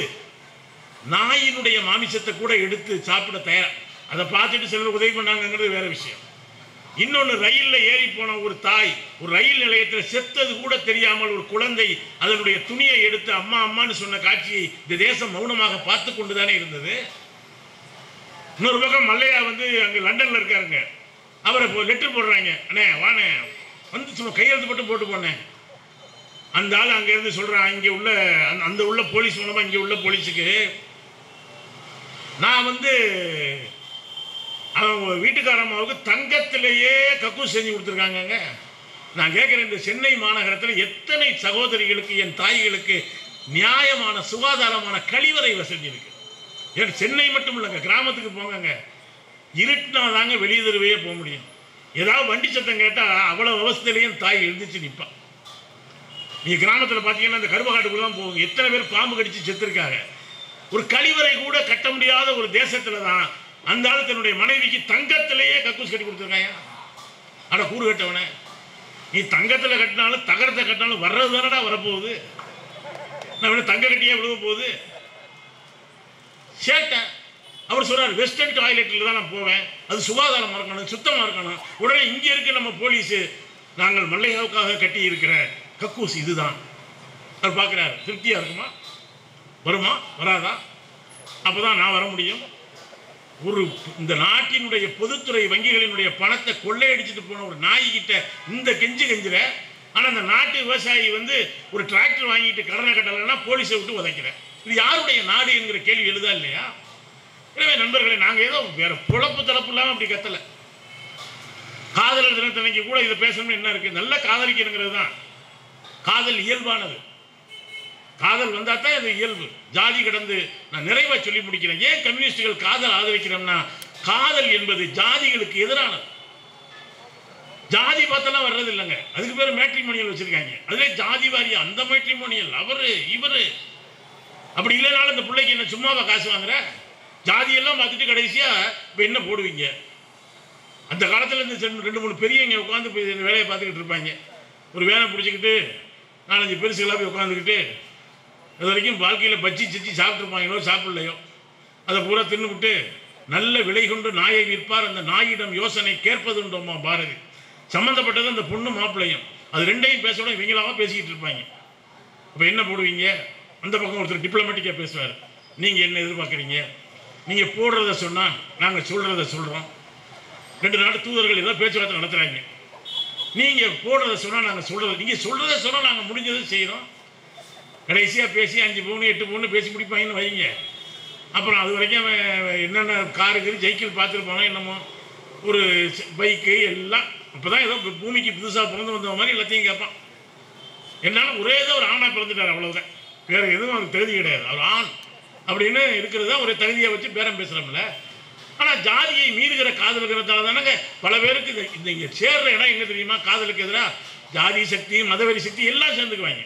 நாயினுடைய மாமிசத்தை கூட எடுத்து சாப்பிட தயார் அதை பார்த்துட்டு சிலர் உதவி பண்ணாங்கங்கிறது வேற விஷயம் இன்னொன்று ரயிலில் ஏறி போன ஒரு தாய் ஒரு ரயில் நிலையத்தில் செத்தது கூட தெரியாமல் ஒரு குழந்தை அதனுடைய துணியை எடுத்து அம்மா அம்மான்னு சொன்ன காட்சியை இந்த தேசம் மௌனமாக பார்த்து கொண்டு தானே இருந்தது இன்னொரு பக்கம் மல்லையா வந்து அங்கே லண்டனில் இருக்காருங்க அவரை இப்போ லெட்டர் போடுறாங்க அண்ணே வாண்ணே வந்து சும்மா கையெழுத்து மட்டும் போட்டு போனேன் அந்த ஆள் அங்கேருந்து சொல்கிறான் இங்கே உள்ள அந்த அந்த உள்ள போலீஸ் மூலமாக இங்கே உள்ள போலீஸுக்கு நான் வந்து அவங்க வீட்டுக்காரம்மாவுக்கு தங்கத்திலேயே கக்கூஸ் செஞ்சு கொடுத்துருக்காங்கங்க நான் கேட்குறேன் இந்த சென்னை மாநகரத்தில் எத்தனை சகோதரிகளுக்கு என் தாய்களுக்கு நியாயமான சுகாதாரமான கழிவறை வசதி இருக்கு ஏன் சென்னை மட்டும் இல்லைங்க கிராமத்துக்கு போங்கங்க இருட்டினா தாங்க வெளியே தெருவே போக முடியும் ஏதாவது வண்டி சத்தம் கேட்டால் அவ்வளோ அவஸ்தையிலையும் தாய் எழுந்திரிச்சு நிற்பான் நீ கிராமத்தில் பார்த்தீங்கன்னா இந்த கருவகாட்டுக்குள்ள தான் போவாங்க எத்தனை பேர் பாம்பு கடிச்சு செத்துருக்காங்க ஒரு கழிவறை கூட கட்ட முடியாத ஒரு தேசத்துல தான் அந்த ஆளு தன்னுடைய மனைவிக்கு தங்கத்திலேயே கக்கூஸ் கட்டி கொடுத்துருக்காங்க அட கூறு கட்டவனே நீ தங்கத்துல கட்டினாலும் தகரத்தை கட்டினாலும் வர்றது தானடா வரப்போகுது நான் வேணா தங்க கட்டியே விழுக போகுது சேட்டை அவர் சொல்றாரு வெஸ்டர்ன் டாய்லெட்டில் தான் நான் போவேன் அது சுகாதாரமாக இருக்கணும் சுத்தமாக இருக்கணும் உடனே இங்கே இருக்க நம்ம போலீஸு நாங்கள் மல்லையாவுக்காக கட்டி இருக்கிற கக்கூஸ் இதுதான் அவர் பார்க்குறாரு திருப்தியாக இருக்குமா வருமா வராதா அப்போ தான் நான் வர முடியும் ஒரு இந்த நாட்டினுடைய பொதுத்துறை வங்கிகளினுடைய பணத்தை கொள்ளையடிச்சிட்டு போன ஒரு நாய்கிட்ட இந்த கெஞ்சு கெஞ்சுற ஆனா அந்த நாட்டு விவசாயி வந்து ஒரு டிராக்டர் வாங்கிட்டு கடனை கட்டலைன்னா போலீஸை விட்டு உதைக்கிற இது யாருடைய நாடு என்கிற கேள்வி எழுதா இல்லையா எனவே நண்பர்களே நாங்க ஏதோ வேற புழப்பு தளப்பு இல்லாம அப்படி கத்தல காதலர் தினத்தன்னைக்கு கூட இதை பேசணும்னு என்ன இருக்கு நல்ல காதலிக்கணுங்கிறது தான் காதல் இயல்பானது காதல் வந்தா தான் அது இயல்பு ஜாதி கடந்து நான் நிறைவா சொல்லி முடிக்கிறேன் ஏன் கம்யூனிஸ்டுகள் காதல் ஆதரிக்கிறோம்னா காதல் என்பது ஜாதிகளுக்கு எதிரானது ஜாதி பார்த்தெல்லாம் வர்றது இல்லைங்க அதுக்கு பேர் மேட்ரிமோனியல் வச்சிருக்காங்க அதுல ஜாதி வாரியா அந்த மேட்ரிமோனியல் அவரு இவரு அப்படி இல்லைனாலும் இந்த பிள்ளைக்கு என்ன சும்மாவா காசு வாங்குற ஜாதியெல்லாம் பார்த்துட்டு கடைசியா இப்போ என்ன போடுவீங்க அந்த காலத்தில் இந்த ரெண்டு- ரெண்டு மூணு பெரியவங்க உட்காந்து போய் இந்த வேலையை பார்த்துக்கிட்டு இருப்பாங்க ஒரு வேனை பிடிச்சிக்கிட்டு நாலஞ்சு பெருசுகளாக போய் உட்காந்துக்கிட்டு இது வரைக்கும் வாழ்க்கையில் பச்சி சிச்சி சாப்பிட்ருப்பாங்களோ சாப்பிடலையோ அதை பூரா தின்னுவிட்டு நல்ல விலை கொண்டு நாயை விற்பார் அந்த நாயிடம் யோசனை கேட்பதுண்டோமா பாரதி சம்மந்தப்பட்டது அந்த பொண்ணு மாப்பிள்ளையும் அது ரெண்டையும் பேச விட இவங்களாக பேசிக்கிட்டு இருப்பாங்க அப்போ என்ன போடுவீங்க அந்த பக்கம் ஒருத்தர் டிப்ளமேட்டிக்காக பேசுவார் நீங்கள் என்ன எதிர்பார்க்குறீங்க நீங்கள் போடுறத சொன்னால் நாங்கள் சொல்கிறத சொல்கிறோம் ரெண்டு நாடு தூதர்கள் ஏதோ பேச்சுவார்த்தை நடத்துகிறாங்க நீங்கள் போடுறத சொன்னால் நாங்கள் சொல்கிறது நீங்கள் சொல்கிறத சொன்னால் நாங்கள் முடிஞ்சதை செய்கிறோம் கடைசியாக பேசி அஞ்சு பவுன் எட்டு பவுன் பேசி முடிப்பாங்கன்னு வைங்க அப்புறம் அது வரைக்கும் அவன் என்னென்ன காருக்கு சைக்கிள் பார்த்துருப்பானோ என்னமோ ஒரு பைக்கு எல்லாம் இப்போ தான் ஏதோ பூமிக்கு புதுசாக பிறந்து வந்த மாதிரி எல்லாத்தையும் கேட்பான் என்னால் ஒரே ஏதோ ஒரு ஆணாக பிறந்துட்டார் அவ்வளவுதான் வேறு எதுவும் அவருக்கு தகுதி கிடையாது அவர் ஆண் அப்படின்னு இருக்கிறது தான் ஒரு தகுதியை வச்சு பேரம் பேசுகிறோம்ல ஆனால் ஜாதியை மீறுகிற காதலுங்கிறதால தானங்க பல பேருக்கு இந்த- இந்த இங்கே சேர்ற இடம் எங்க தெரியுமா காதலுக்கு எதிராக ஜாதி சக்தி மதவெறி சக்தி எல்லாம் சேர்ந்துக்குவாங்க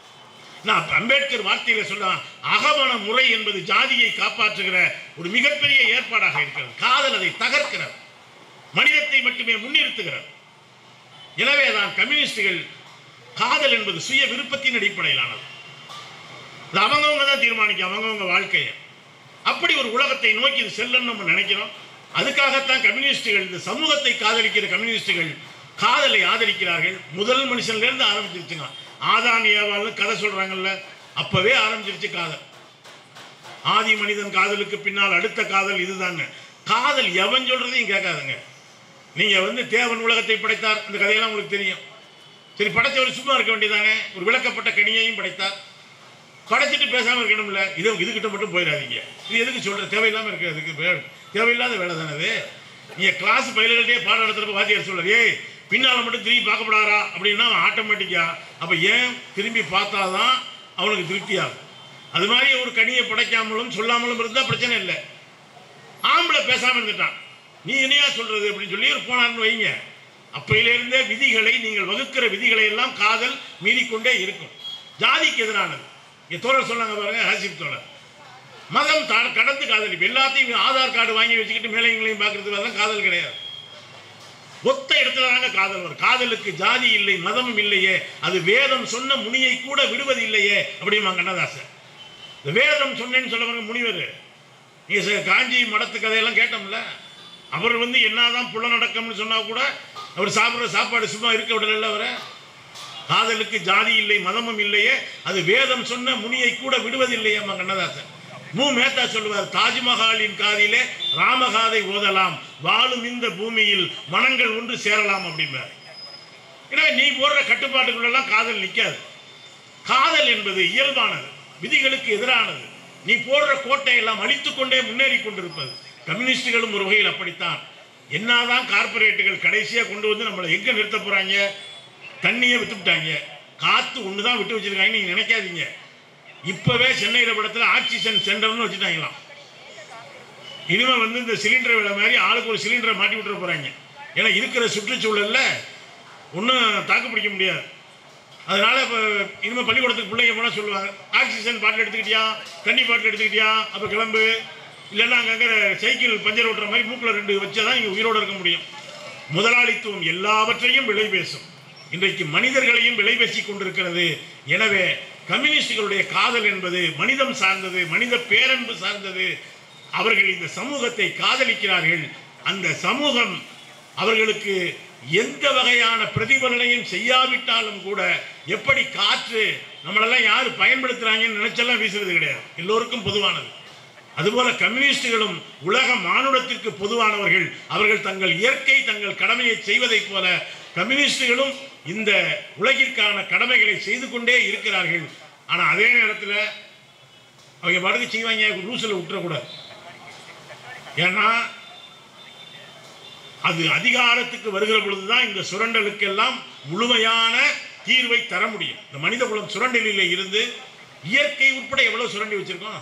நான் அம்பேத்கர் வார்த்தையில சொல்ல அகமண முறை என்பது ஜாதியை காப்பாற்றுகிற ஒரு மிகப்பெரிய ஏற்பாடாக இருக்கிறது காதல் அதை தகர்க்கிறது மனிதத்தை மட்டுமே முன்னிறுத்துகிறது எனவே தான் கம்யூனிஸ்டுகள் காதல் என்பது சுய விருப்பத்தின் அடிப்படையிலானது அது அவங்கவங்க தான் தீர்மானிக்கும் அவங்கவங்க வாழ்க்கையை அப்படி ஒரு உலகத்தை நோக்கி இது செல்லணும்னு நம்ம நினைக்கிறோம் அதுக்காகத்தான் கம்யூனிஸ்டுகள் இந்த சமூகத்தை காதலிக்கிற கம்யூனிஸ்டுகள் காதலை ஆதரிக்கிறார்கள் முதல் மனுஷன்லேருந்து ஆரம்பிச்சிருச்சுங்க ஆதாம் ஏவாள்னு கதை சொல்றாங்கல்ல அப்பவே ஆரம்பிச்சிருச்சு காதல் ஆதி மனிதன் காதலுக்கு பின்னால் அடுத்த காதல் இதுதாங்க காதல் எவன் சொல்றதையும் கேட்காதுங்க நீங்க வந்து தேவன் உலகத்தை படைத்தார் இந்த கதையெல்லாம் உங்களுக்கு தெரியும் சரி படைச்சவர் சும்மா இருக்க வேண்டியதானே ஒரு விளக்கப்பட்ட கனியையும் படைத்தார் படைச்சிட்டு பேசாம இருக்கணும்ல இது இதுகிட்ட மட்டும் போயிடாதீங்க இது எதுக்கு சொல்ற தேவையில்லாம இருக்கு அதுக்கு வே- தேவையில்லாத வேலை தானே அது நீங்க கிளாஸ் பயில்கிட்டே பாடம் நடத்துறப்ப வாத்தியார் சொல்றாரு ஏய் பின்னால மட்டும் திரும்பி பார்க்கப்படாரா அப்படின்னா அவன் ஆட்டோமேட்டிக்கா அப்ப ஏன் திரும்பி பார்த்தாதான் அவனுக்கு திருப்தியாகும் அது மாதிரி ஒரு கனியை படைக்காமலும் சொல்லாமலும் இருந்தா பிரச்சனை இல்லை ஆம்பளை பேசாம இருந்துட்டான் நீ என்னையா சொல்றது அப்படின்னு சொல்லி ஒரு போனார்னு வைங்க அப்பையிலிருந்தே விதிகளை நீங்கள் வகுக்கிற விதிகளை எல்லாம் காதல் மீறிக்கொண்டே இருக்கும் ஜாதிக்கு எதிரானது இங்க தோழர் சொன்னாங்க பாருங்க ஹாசிப் தோழர் மதம் தா- கடந்து காதலிப்பு எல்லாத்தையும் ஆதார் கார்டு வாங்கி வச்சுக்கிட்டு மேலைங்களையும் பார்க்கறது அதெல்லாம் காதல் கிடையாது ஒத்த இடத்துல தாங்க காதல் வரும் காதலுக்கு ஜாதி இல்லை மதமும் இல்லையே அது வேதம் சொன்ன முனியை கூட விடுவது இல்லையே அப்படிமா கண்ணதாசன் இந்த வேதம் சொன்னேன்னு சொல்ல முனிவர் நீங்க ச- காஞ்சி மடத்து கதையெல்லாம் கேட்டோம்ல அவர் வந்து என்னதான் புலநடக்கம்னு சொன்னா கூட அவர் சாப்பிட்ற சாப்பாடு சும்மா இருக்க விடல அவரை காதலுக்கு ஜாதி இல்லை மதமும் இல்லையே அது வேதம் சொன்ன முனியை கூட விடுவதில்லையே அம்மா கண்ணதாசன் மு மேத்தா சொல்லுவார் தாஜ்மஹாலின் காதிலே ராமகாதை ஓதலாம் வாழும் இந்த பூமியில் மனங்கள் ஒன்று சேரலாம் அப்படிம்பார் எனவே நீ போடுற கட்டுப்பாட்டுக்குள்ளெல்லாம் காதல் நிற்காது காதல் என்பது இயல்பானது விதிகளுக்கு எதிரானது நீ போடுற கோட்டையெல்லாம் அழித்துக் கொண்டே முன்னேறி கொண்டிருப்பது கம்யூனிஸ்டுகளும் ஒரு வகையில் அப்படித்தான் என்னதான் கார்ப்பரேட்டுகள் கடைசியா கொண்டு வந்து நம்மளை எங்க நிறுத்த போறாங்க தண்ணியை விட்டுவிட்டாங்க காத்து ஒன்று தான் விட்டு வச்சிருக்காங்க நீங்க நினைக்காதீங்க இப்பவே சென்னையில படத்துல ஆக்சிஜன் சென்டர்னு வச்சுட்டாங்களாம் இனிமே வந்து இந்த சிலிண்டர் விலை மாதிரி ஆளுக்கு ஒரு சிலிண்டரை மாட்டி விட்டுற போறாங்க ஏன்னா இருக்கிற சுற்றுச்சூழல்ல ஒன்றும் தாக்கு பிடிக்க முடியாது அதனால இப்போ இனிமேல் பள்ளிக்கூடத்துக்கு பிள்ளைங்க போனால் சொல்லுவாங்க ஆக்சிஜன் பாட்டில் எடுத்துக்கிட்டியா தண்ணி பாட்டில் எடுத்துக்கிட்டியா அப்போ கிளம்பு இல்லைன்னா அங்கங்கே சைக்கிள் பஞ்சர் ஓட்டுற மாதிரி மூக்கில் ரெண்டு வச்சா தான் இங்கே உயிரோடு இருக்க முடியும் முதலாளித்துவம் எல்லாவற்றையும் விலை பேசும் இன்றைக்கு மனிதர்களையும் விலை பேசிக் கொண்டிருக்கிறது எனவே கம்யூனிஸ்டுகளுடைய காதல் என்பது மனிதம் சார்ந்தது மனித பேரன்பு சார்ந்தது அவர்கள் இந்த சமூகத்தை காதலிக்கிறார்கள் அந்த சமூகம் அவர்களுக்கு எந்த வகையான பிரதிபலனையும் செய்யாவிட்டாலும் கூட எப்படி காற்று நம்மளெல்லாம் யார் பயன்படுத்துறாங்கன்னு நினைச்செல்லாம் வீசுறது கிடையாது எல்லோருக்கும் பொதுவானது அதுபோல கம்யூனிஸ்டுகளும் உலக மானுடத்திற்கு பொதுவானவர்கள் அவர்கள் தங்கள் இயற்கை தங்கள் கடமையை செய்வதைப் போல கம்யூனிஸ்டுகளும் இந்த உலகிற்கான கடமைகளை செய்து கொண்டே இருக்கிறார்கள் ஆனால் அதே நேரத்தில் அவங்க பாட்டுக்கு செய்வாங்க ரூசில் விட்டுறக்கூடாது ஏன்னா அது அதிகாரத்துக்கு வருகிற பொழுதுதான் இந்த சுரண்டலுக்கெல்லாம் முழுமையான தீர்வை தர முடியும் இந்த மனித குலம் சுரண்டலில் இருந்து இயற்கை உட்பட எவ்வளவு சுரண்டி வச்சிருக்கோம்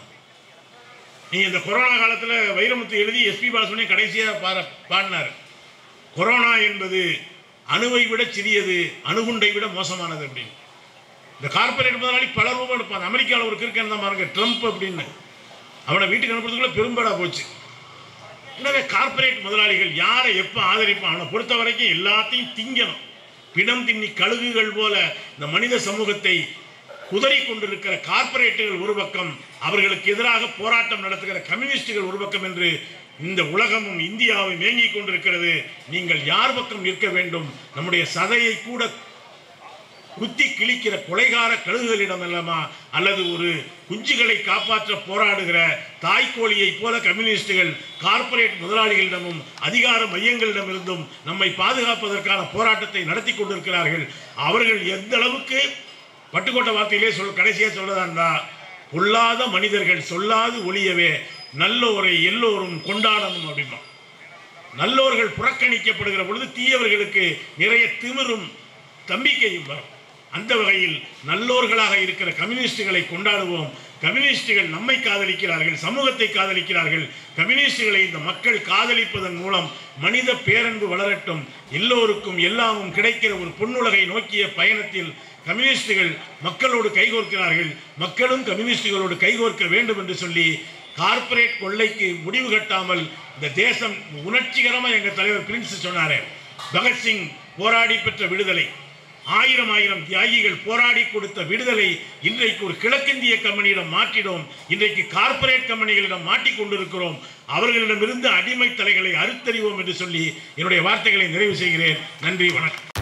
நீங்க இந்த கொரோனா காலத்துல வைரமுத்து எழுதி எஸ்பி பாலசுமணி கடைசியா பார பாடினார் கொரோனா என்பது அணுவை விட சிறியது அணுகுண்டை விட மோசமானது அப்படின்னு இந்த கார்பரேட் முதலாளி பல ரூபம் எடுப்பான் அமெரிக்காவில் ஒரு கிறுக்கன் தான் பாருங்க ட்ரம்ப் அப்படின்னு அவனை வீட்டுக்கு அனுப்புறதுக்குள்ள பெரும்படா போச்சு எனவே கார்ப்பரேட் முதலாளிகள் யாரை எப்போ ஆதரிப்பான் அவனை பொறுத்த வரைக்கும் எல்லாத்தையும் திங்கணும் பிணம் தின்னி கழுகுகள் போல இந்த மனித சமூகத்தை குதறி கொண்டிருக்கிற கார்ப்பரேட்டுகள் ஒரு பக்கம் அவர்களுக்கு எதிராக போராட்டம் நடத்துகிற கம்யூனிஸ்டுகள் ஒரு பக்கம் என்று இந்த உலகமும் இந்தியாவும் மேங்கிக் கொண்டிருக்கிறது நீங்கள் யார் பக்கம் நிற்க வேண்டும் நம்முடைய சதையை கூட குத்தி கிழிக்கிற கொலைகார கழுகுகளிடம் அல்லமா அல்லது ஒரு குஞ்சுகளை காப்பாற்ற போராடுகிற தாய்க்கோழியைப் போல கம்யூனிஸ்டுகள் கார்ப்பரேட் முதலாளிகளிடமும் அதிகார மையங்களிடமிருந்தும் நம்மை பாதுகாப்பதற்கான போராட்டத்தை நடத்தி கொண்டிருக்கிறார்கள் அவர்கள் எந்த அளவுக்கு பட்டுக்கோட்டை வார்த்தையிலே சொல் கடைசியாக சொல்லதாண்டா பொல்லாத மனிதர்கள் சொல்லாது ஒளியவே நல்லோரை எல்லோரும் கொண்டாடணும் அப்படிமா நல்லோர்கள் புறக்கணிக்கப்படுகிற பொழுது தீயவர்களுக்கு நிறைய திமிரும் தம்பிக்கையும் வரும் அந்த வகையில் நல்லோர்களாக இருக்கிற கம்யூனிஸ்டுகளை கொண்டாடுவோம் கம்யூனிஸ்டுகள் நம்மை காதலிக்கிறார்கள் சமூகத்தை காதலிக்கிறார்கள் கம்யூனிஸ்டுகளை இந்த மக்கள் காதலிப்பதன் மூலம் மனித பேரன்பு வளரட்டும் எல்லோருக்கும் எல்லாமும் கிடைக்கிற ஒரு பொன்னுலகை நோக்கிய பயணத்தில் கம்யூனிஸ்டுகள் மக்களோடு கைகோர்க்கிறார்கள் மக்களும் கம்யூனிஸ்டுகளோடு கைகோர்க்க வேண்டும் என்று சொல்லி கார்ப்பரேட் கொள்ளைக்கு முடிவு கட்டாமல் இந்த தேசம் உணர்ச்சிகரமாக எங்கள் தலைவர் பிரின்ஸ் சொன்னாரே பகத்சிங் போராடி பெற்ற விடுதலை ஆயிரம் ஆயிரம் தியாகிகள் போராடி கொடுத்த விடுதலை இன்றைக்கு ஒரு கிழக்கிந்திய கம்பெனியிடம் மாற்றினோம் இன்றைக்கு கார்ப்பரேட் கம்பெனிகளிடம் மாட்டிக் கொண்டிருக்கிறோம் அவர்களிடமிருந்து அடிமை தலைகளை அறுத்தறிவோம் என்று சொல்லி என்னுடைய வார்த்தைகளை நிறைவு செய்கிறேன் நன்றி வணக்கம்